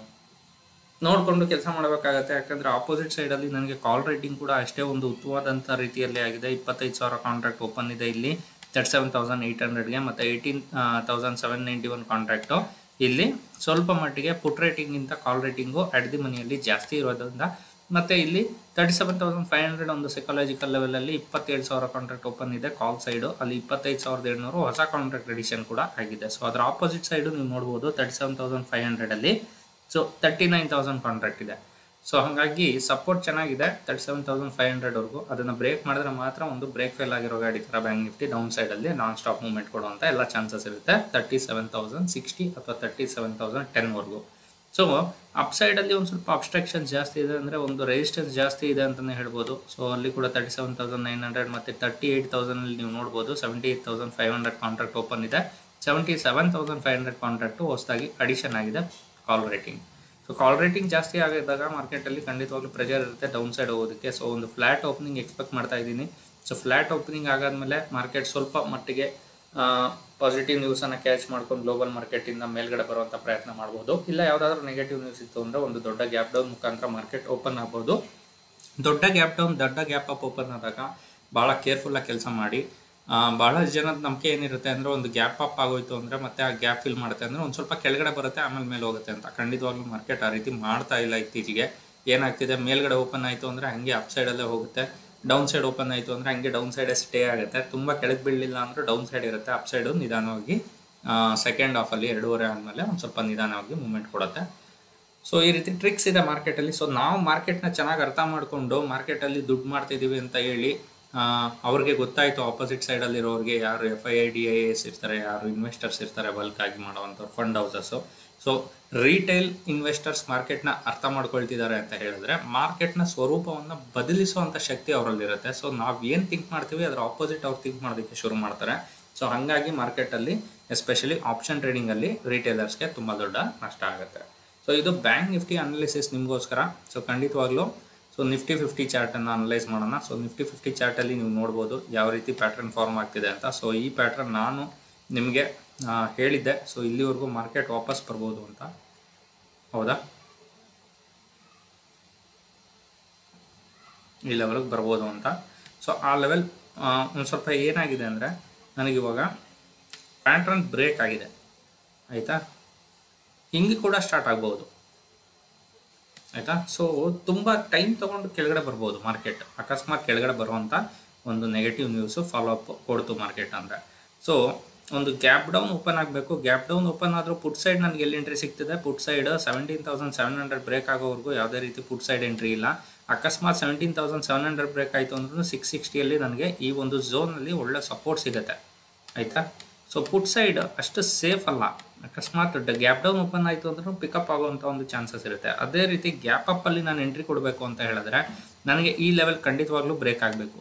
ನೋಡಿಕೊಂಡು ಕೆಲಸ ಮಾಡಬೇಕಾಗತ್ತೆ ಯಾಕಂದರೆ ಆಪೋಸಿಟ್ ಸೈಡಲ್ಲಿ ನನಗೆ ಕಾಲ್ ರೇಟಿಂಗ್ ಕೂಡ ಅಷ್ಟೇ ಒಂದು ಉತ್ತಮವಾದಂಥ ರೀತಿಯಲ್ಲಿ ಆಗಿದೆ ಇಪ್ಪತ್ತೈದು ಸಾವಿರ ಕಾಂಟ್ರಾಕ್ಟ್ ಓಪನ್ ಇದೆ ಇಲ್ಲಿ ತರ್ಟಿ ಸೆವೆನ್ ತೌಸಂಡ್ ಏಯ್ಟ್ ಹಂಡ್ರೆಡ್ಗೆ ಮತ್ತು eighteen thousand seven ninety one contract ಇಲ್ಲಿ ಸ್ವಲ್ಪ ಮಟ್ಟಿಗೆ ಪುಟ್ ರೇಟಿಂಗಿಂತ ಕಾಲ್ ರೇಟಿಂಗು ಅಟ್ ದಿ ಮನಿಯಲ್ಲಿ ಜಾಸ್ತಿ ಇರೋದ್ರಿಂದ ಮತ್ತು ಇಲ್ಲಿ thirty seven thousand five hundred ಒಂದು ಸೈಕಾಲಜಿಕಲ್ ಲೆವೆಲಲ್ಲಿ ಇಪ್ಪತ್ತೇಳು ಸಾವಿರ ಕಾಂಟ್ರಾಕ್ಟ್ ಓಪನ್ ಇದೆ ಕಾಲ್ ಸೈಡು ಅಲ್ಲಿ ಇಪ್ಪತ್ತೈದು ಸಾವಿರದ ಏಳ್ನೂರು ಹೊಸ ಕಾಂಟ್ರಾಕ್ಟ್ ಎಡಿಷನ್ ಕೂಡ ಆಗಿದೆ ಸೊ ಅದರ ಆಪೋಸಿಟ್ ಸೈಡು ನೀವು ನೋಡ್ಬೋದು ತರ್ಟಿ ಸೆವೆನ್ ತೌಸಂಡ್ ಫೈವ್ ಹಂಡ್ರೆಡಲ್ಲಿ so thirty nine thousand contract ಇದೆ ಸೊ ಹಾಗಾಗಿ ಸಪೋರ್ಟ್ ಚೆನ್ನಾಗಿದೆ ತರ್ಟಿ ಸೆವೆನ್ ತೌಸಂಡ್ ಫೈವ್ ಹಂಡ್ರೆಡ್ವರೆಗೂ ಅದನ್ನು ಬ್ರೇಕ್ ಮಾಡಿದ್ರೆ ಮಾತ್ರ ಒಂದು ಬ್ರೇಕ್ ಫೇಲ್ ಆಗಿರೋ ಗಾಡಿ ಥರ ಬ್ಯಾಂಕ್ ನಿಫ್ಟಿ ಡೌನ್ ಸೈಡಲ್ಲಿ ನಾನ್ ಸ್ಟಾಪ್ ಮೂವ್ಮೆಂಟ್ ಕೊಡುವಂಥ ಎಲ್ಲ ಚಾನ್ಸಸ್ ಇರುತ್ತೆ ತರ್ಟಿ ಸೆವೆನ್ ತೌಸಂಡ್ ಸಿಕ್ಸ್ಟಿ ಅಥವಾ ತರ್ಟಿ ಸೆವೆನ್ ತೌಸಂಡ್ ಟೆನ್ವರೆಗೂ ಸೊ ಅಪ್ ಸೈಡಲ್ಲಿ ಒಂದು ಸ್ವಲ್ಪ ಅಬ್ಸ್ಟ್ರಕ್ಷನ್ಸ್ ಜಾಸ್ತಿ ಇದೆ ಅಂದರೆ ಒಂದು ರೆಸಿಸ್ಟೆನ್ಸ್ ಜಾಸ್ತಿ ಇದೆ ಅಂತಲೇ ಹೇಳ್ಬೋದು ಸೊ ಅಲ್ಲಿ ಕೂಡ thirty seven thousand nine hundred ಮತ್ತು ತರ್ಟಿ ಏಯ್ಟ್ ತೌಸಂಡಲ್ಲಿ ನೀವು ನೋಡ್ಬೋದು seventy eight thousand five hundred contract open ಇದೆ seventy seven thousand five hundred contract ಹೊಸದಾಗಿ ಅಡಿಷನ್ ಆಗಿದೆ call writing so call writing ಜಾಸ್ತಿ ಆಗಿದ್ದಾಗ ಮಾರ್ಕೆಟಲ್ಲಿ ಖಂಡಿತವಾಗ್ಲೂ ಪ್ರೆಷರ್ ಇರುತ್ತೆ ಡೌನ್ ಸೈಡ್ ಹೋಗೋದಕ್ಕೆ ಸೊ ಒಂದು ಫ್ಲ್ಯಾಟ್ ಓಪನಿಂಗ್ ಎಕ್ಸ್ಪೆಕ್ಟ್ ಮಾಡ್ತಾ ಇದ್ದೀನಿ ಸೊ ಫ್ಲ್ಯಾಟ್ ಓಪನಿಂಗ್ ಆಗಾದ್ಮೇಲೆ ಮಾರ್ಕೆಟ್ ಸ್ವಲ್ಪ ಮಟ್ಟಿಗೆ ಪಾಸಿಟಿವ್ ನ್ಯೂಸನ್ನು ಕ್ಯಾಚ್ ಮಾಡ್ಕೊಂಡು ಗ್ಲೋಬಲ್ ಮಾರ್ಕೆಟಿಂದ ಮೇಲ್ಗಡೆ ಬರುವಂಥ ಪ್ರಯತ್ನ ಮಾಡ್ಬೋದು ಇಲ್ಲ ಯಾವುದಾದ್ರೂ ನೆಗೆಟಿವ್ ನ್ಯೂಸ್ ಇತ್ತು ಅಂದರೆ ಒಂದು ದೊಡ್ಡ ಗ್ಯಾಪ್ ಡೌನ್ ಮುಖಾಂತರ ಮಾರ್ಕೆಟ್ ಓಪನ್ ಆಗ್ಬೋದು ದೊಡ್ಡ ಗ್ಯಾಪ್ ಡೌನ್ ದೊಡ್ಡ ಗ್ಯಾಪ್ ಅಪ್ ಓಪನ್ ಆದಾಗ ಭಾಳ ಕೇರ್ಫುಲ್ಲಾಗಿ ಕೆಲಸ ಮಾಡಿ ಆ, ಬಹಳ ಜನದ ನಂಬಿಕೆ ಏನಿರುತ್ತೆ ಅಂದರೆ ಒಂದು ಗ್ಯಾಪ್ ಅಪ್ ಆಗೋಯ್ತು ಅಂದರೆ ಮತ್ತೆ ಆ ಗ್ಯಾಪ್ ಫಿಲ್ ಮಾಡುತ್ತೆ ಅಂದರೆ ಒಂದು ಸ್ವಲ್ಪ ಕೆಳಗಡೆ ಬರುತ್ತೆ ಆಮೇಲೆ ಮೇಲೆ ಹೋಗುತ್ತೆ ಅಂತ ಖಂಡಿತವಾಗ್ಲೂ ಮಾರ್ಕೆಟ್ ಆ ರೀತಿ ಮಾಡ್ತಾ ಇಲ್ಲ ಇತ್ತೀಚೆಗೆ ಏನಾಗ್ತಿದೆ ಮೇಲ್ಗಡೆ ಓಪನ್ ಆಯಿತು ಅಂದರೆ ಹಂಗೆ ಅಪ್ ಸೈಡಲ್ಲೇ ಹೋಗುತ್ತೆ ಡೌನ್ ಸೈಡ್ ಓಪನ್ ಆಯಿತು ಅಂದರೆ ಹಂಗೆ ಡೌನ್ ಸೈಡೇ ಸ್ಟೇ ಆಗುತ್ತೆ ತುಂಬ ಕೆಳಗೆ ಬೀಳಲಿಲ್ಲ ಅಂದರೆ ಡೌನ್ ಸೈಡ್ ಇರುತ್ತೆ ಅಪ್ ಸೈಡು ನಿಧಾನವಾಗಿ ಸೆಕೆಂಡ್ ಹಾಫಲ್ಲಿ ಎರಡೂವರೆ ಆದಮೇಲೆ ಒಂದು ಸ್ವಲ್ಪ ನಿಧಾನವಾಗಿ ಮೂವ್ಮೆಂಟ್ ಕೊಡುತ್ತೆ ಸೊ ಈ ರೀತಿ ಟ್ರಿಕ್ಸ್ ಇದೆ ಮಾರ್ಕೆಟಲ್ಲಿ ಸೊ ನಾವು ಮಾರ್ಕೆಟ್ನ ಚೆನ್ನಾಗಿ ಅರ್ಥ ಮಾಡಿಕೊಂಡು ಮಾರ್ಕೆಟಲ್ಲಿ ದುಡ್ಡು ಮಾಡ್ತಿದ್ದೀವಿ ಅಂತ ಹೇಳಿ ಆ, ಅವ್ರಿಗೆ ಗೊತ್ತಾಯಿತು ಆಪೋಸಿಟ್ ಸೈಡಲ್ಲಿರೋರಿಗೆ ಯಾರು F I I D I S ಇರ್ತಾರೆ ಯಾರು ಇನ್ವೆಸ್ಟರ್ಸ್ ಇರ್ತಾರೆ ಬಲ್ಕ್ ಆಗಿ ಮಾಡೋವಂಥವ್ರು fund houses so retail investors ಮಾರ್ಕೆಟ್ನ ಅರ್ಥ ಮಾಡ್ಕೊಳ್ತಿದ್ದಾರೆ ಅಂತ ಹೇಳಿದ್ರೆ ಮಾರ್ಕೆಟ್ನ ಸ್ವರೂಪವನ್ನು ಬದಲಿಸುವಂಥ ಶಕ್ತಿ ಅವರಲ್ಲಿರುತ್ತೆ ಸೊ ನಾವು ಏನು ಥಿಂಕ್ ಮಾಡ್ತೀವಿ ಅದರ ಆಪೋಸಿಟ್ ಅವ್ರು ಥಿಂಕ್ ಮಾಡೋದಕ್ಕೆ ಶುರು ಮಾಡ್ತಾರೆ ಸೊ ಹಾಗಾಗಿ ಮಾರ್ಕೆಟಲ್ಲಿ ಎಸ್ಪೆಷಲಿ ಆಪ್ಷನ್ ಟ್ರೇಡಿಂಗಲ್ಲಿ ರಿಟೇಲರ್ಸ್ಗೆ ತುಂಬ ದೊಡ್ಡ ನಷ್ಟ ಆಗುತ್ತೆ ಸೊ ಇದು ಬ್ಯಾಂಕ್ ನಿಫ್ಟಿ ಅನಾಲಿಸಿಸ್ ನಿಮಗೋಸ್ಕರ ಸೊ ಖಂಡಿತವಾಗ್ಲೂ ಸೊ ನಿಫ್ಟಿ ಫಿಫ್ಟಿ ಚಾರ್ಟನ್ನು ಅನಲೈಸ್ ಮಾಡೋಣ ಸೊ ನಿಫ್ಟಿ ಫಿಫ್ಟಿ ಚಾರ್ಟಲ್ಲಿ ನೀವು ನೋಡ್ಬೋದು ಯಾವ ರೀತಿ ಪ್ಯಾಟ್ರನ್ ಫಾರ್ಮ್ ಆಗ್ತಿದೆ ಅಂತ ಸೊ ಈ ಪ್ಯಾಟ್ರನ್ ನಾನು ನಿಮಗೆ ಆ, ಹೇಳಿದ್ದೆ ಸೊ ಇಲ್ಲಿವರೆಗೂ ಮಾರ್ಕೆಟ್ ವಾಪಸ್ ಬರ್ಬೋದು ಅಂತ ಹೌದಾ ಈ ಲೆವೆಲ್ಗೆ ಬರ್ಬೋದು ಅಂತ ಸೊ ಆ ಲೆವೆಲ್ ಒಂದು ಸ್ವಲ್ಪ ಏನಾಗಿದೆ ಅಂದರೆ ನನಗಿವಾಗ ಪ್ಯಾಟ್ರನ್ ಬ್ರೇಕ್ ಆಗಿದೆ ಆಯಿತಾ ಹಿಂಗೆ ಕೂಡ ಸ್ಟಾರ್ಟ್ ಆಗ್ಬೋದು ಆಯಿತಾ ಸೊ ತುಂಬ ಟೈಮ್ ತೊಗೊಂಡು ಕೆಳಗಡೆ ಬರ್ಬೋದು ಮಾರ್ಕೆಟ್ ಅಕಸ್ಮಾತ್ ಕೆಳಗಡೆ ಬರುವಂಥ ಒಂದು ನೆಗೆಟಿವ್ ನ್ಯೂಸು ಫಾಲೋ ಅಪ್ ಕೊಡ್ತು ಮಾರ್ಕೆಟ್ ಅಂದರೆ ಸೊ ಒಂದು ಗ್ಯಾಪ್ ಡೌನ್ ಓಪನ್ ಆಗಬೇಕು ಗ್ಯಾಪ್ ಡೌನ್ ಓಪನ್ ಆದರೂ ಪುಟ್ ಸೈಡ್ ನನಗೆ ಎಲ್ಲಿ ಎಂಟ್ರಿ ಸಿಗ್ತಿದೆ put side seventeen thousand seven hundred break ಆಗೋವರೆಗೂ ಯಾವುದೇ ರೀತಿ ಪುಟ್ ಸೈಡ್ ಎಂಟ್ರಿ ಇಲ್ಲ ಅಕಸ್ಮಾತ್ seventeen thousand seven hundred break ಆಯಿತು ಅಂದ್ರೂ ಸಿಕ್ಸ್ ಸಿಕ್ಸ್ಟಿಯಲ್ಲಿ ನನಗೆ ಈ ಒಂದು ಝೋನಲ್ಲಿ ಒಳ್ಳೆ ಸಪೋರ್ಟ್ ಸಿಗುತ್ತೆ ಆಯಿತಾ ಸೊ ಪುಟ್ ಸೈಡ್ ಅಷ್ಟು ಸೇಫ್ ಅಲ್ಲ ಅಕಸ್ಮಾತ್ ಗ್ಯಾಪ್ ಡೌನ್ ಓಪನ್ ಆಯಿತು ಅಂದ್ರೂ ಪಿಕಪ್ ಆಗುವಂಥ ಒಂದು ಚಾನ್ಸಸ್ ಇರುತ್ತೆ ಅದೇ ರೀತಿ ಗ್ಯಾಪ್ ಅಪ್ಪಲ್ಲಿ ನಾನು ಎಂಟ್ರಿ ಕೊಡಬೇಕು ಅಂತ ಹೇಳಿದ್ರೆ ನನಗೆ ಈ ಲೆವೆಲ್ ಖಂಡಿತವಾಗ್ಲೂ ಬ್ರೇಕ್ ಆಗಬೇಕು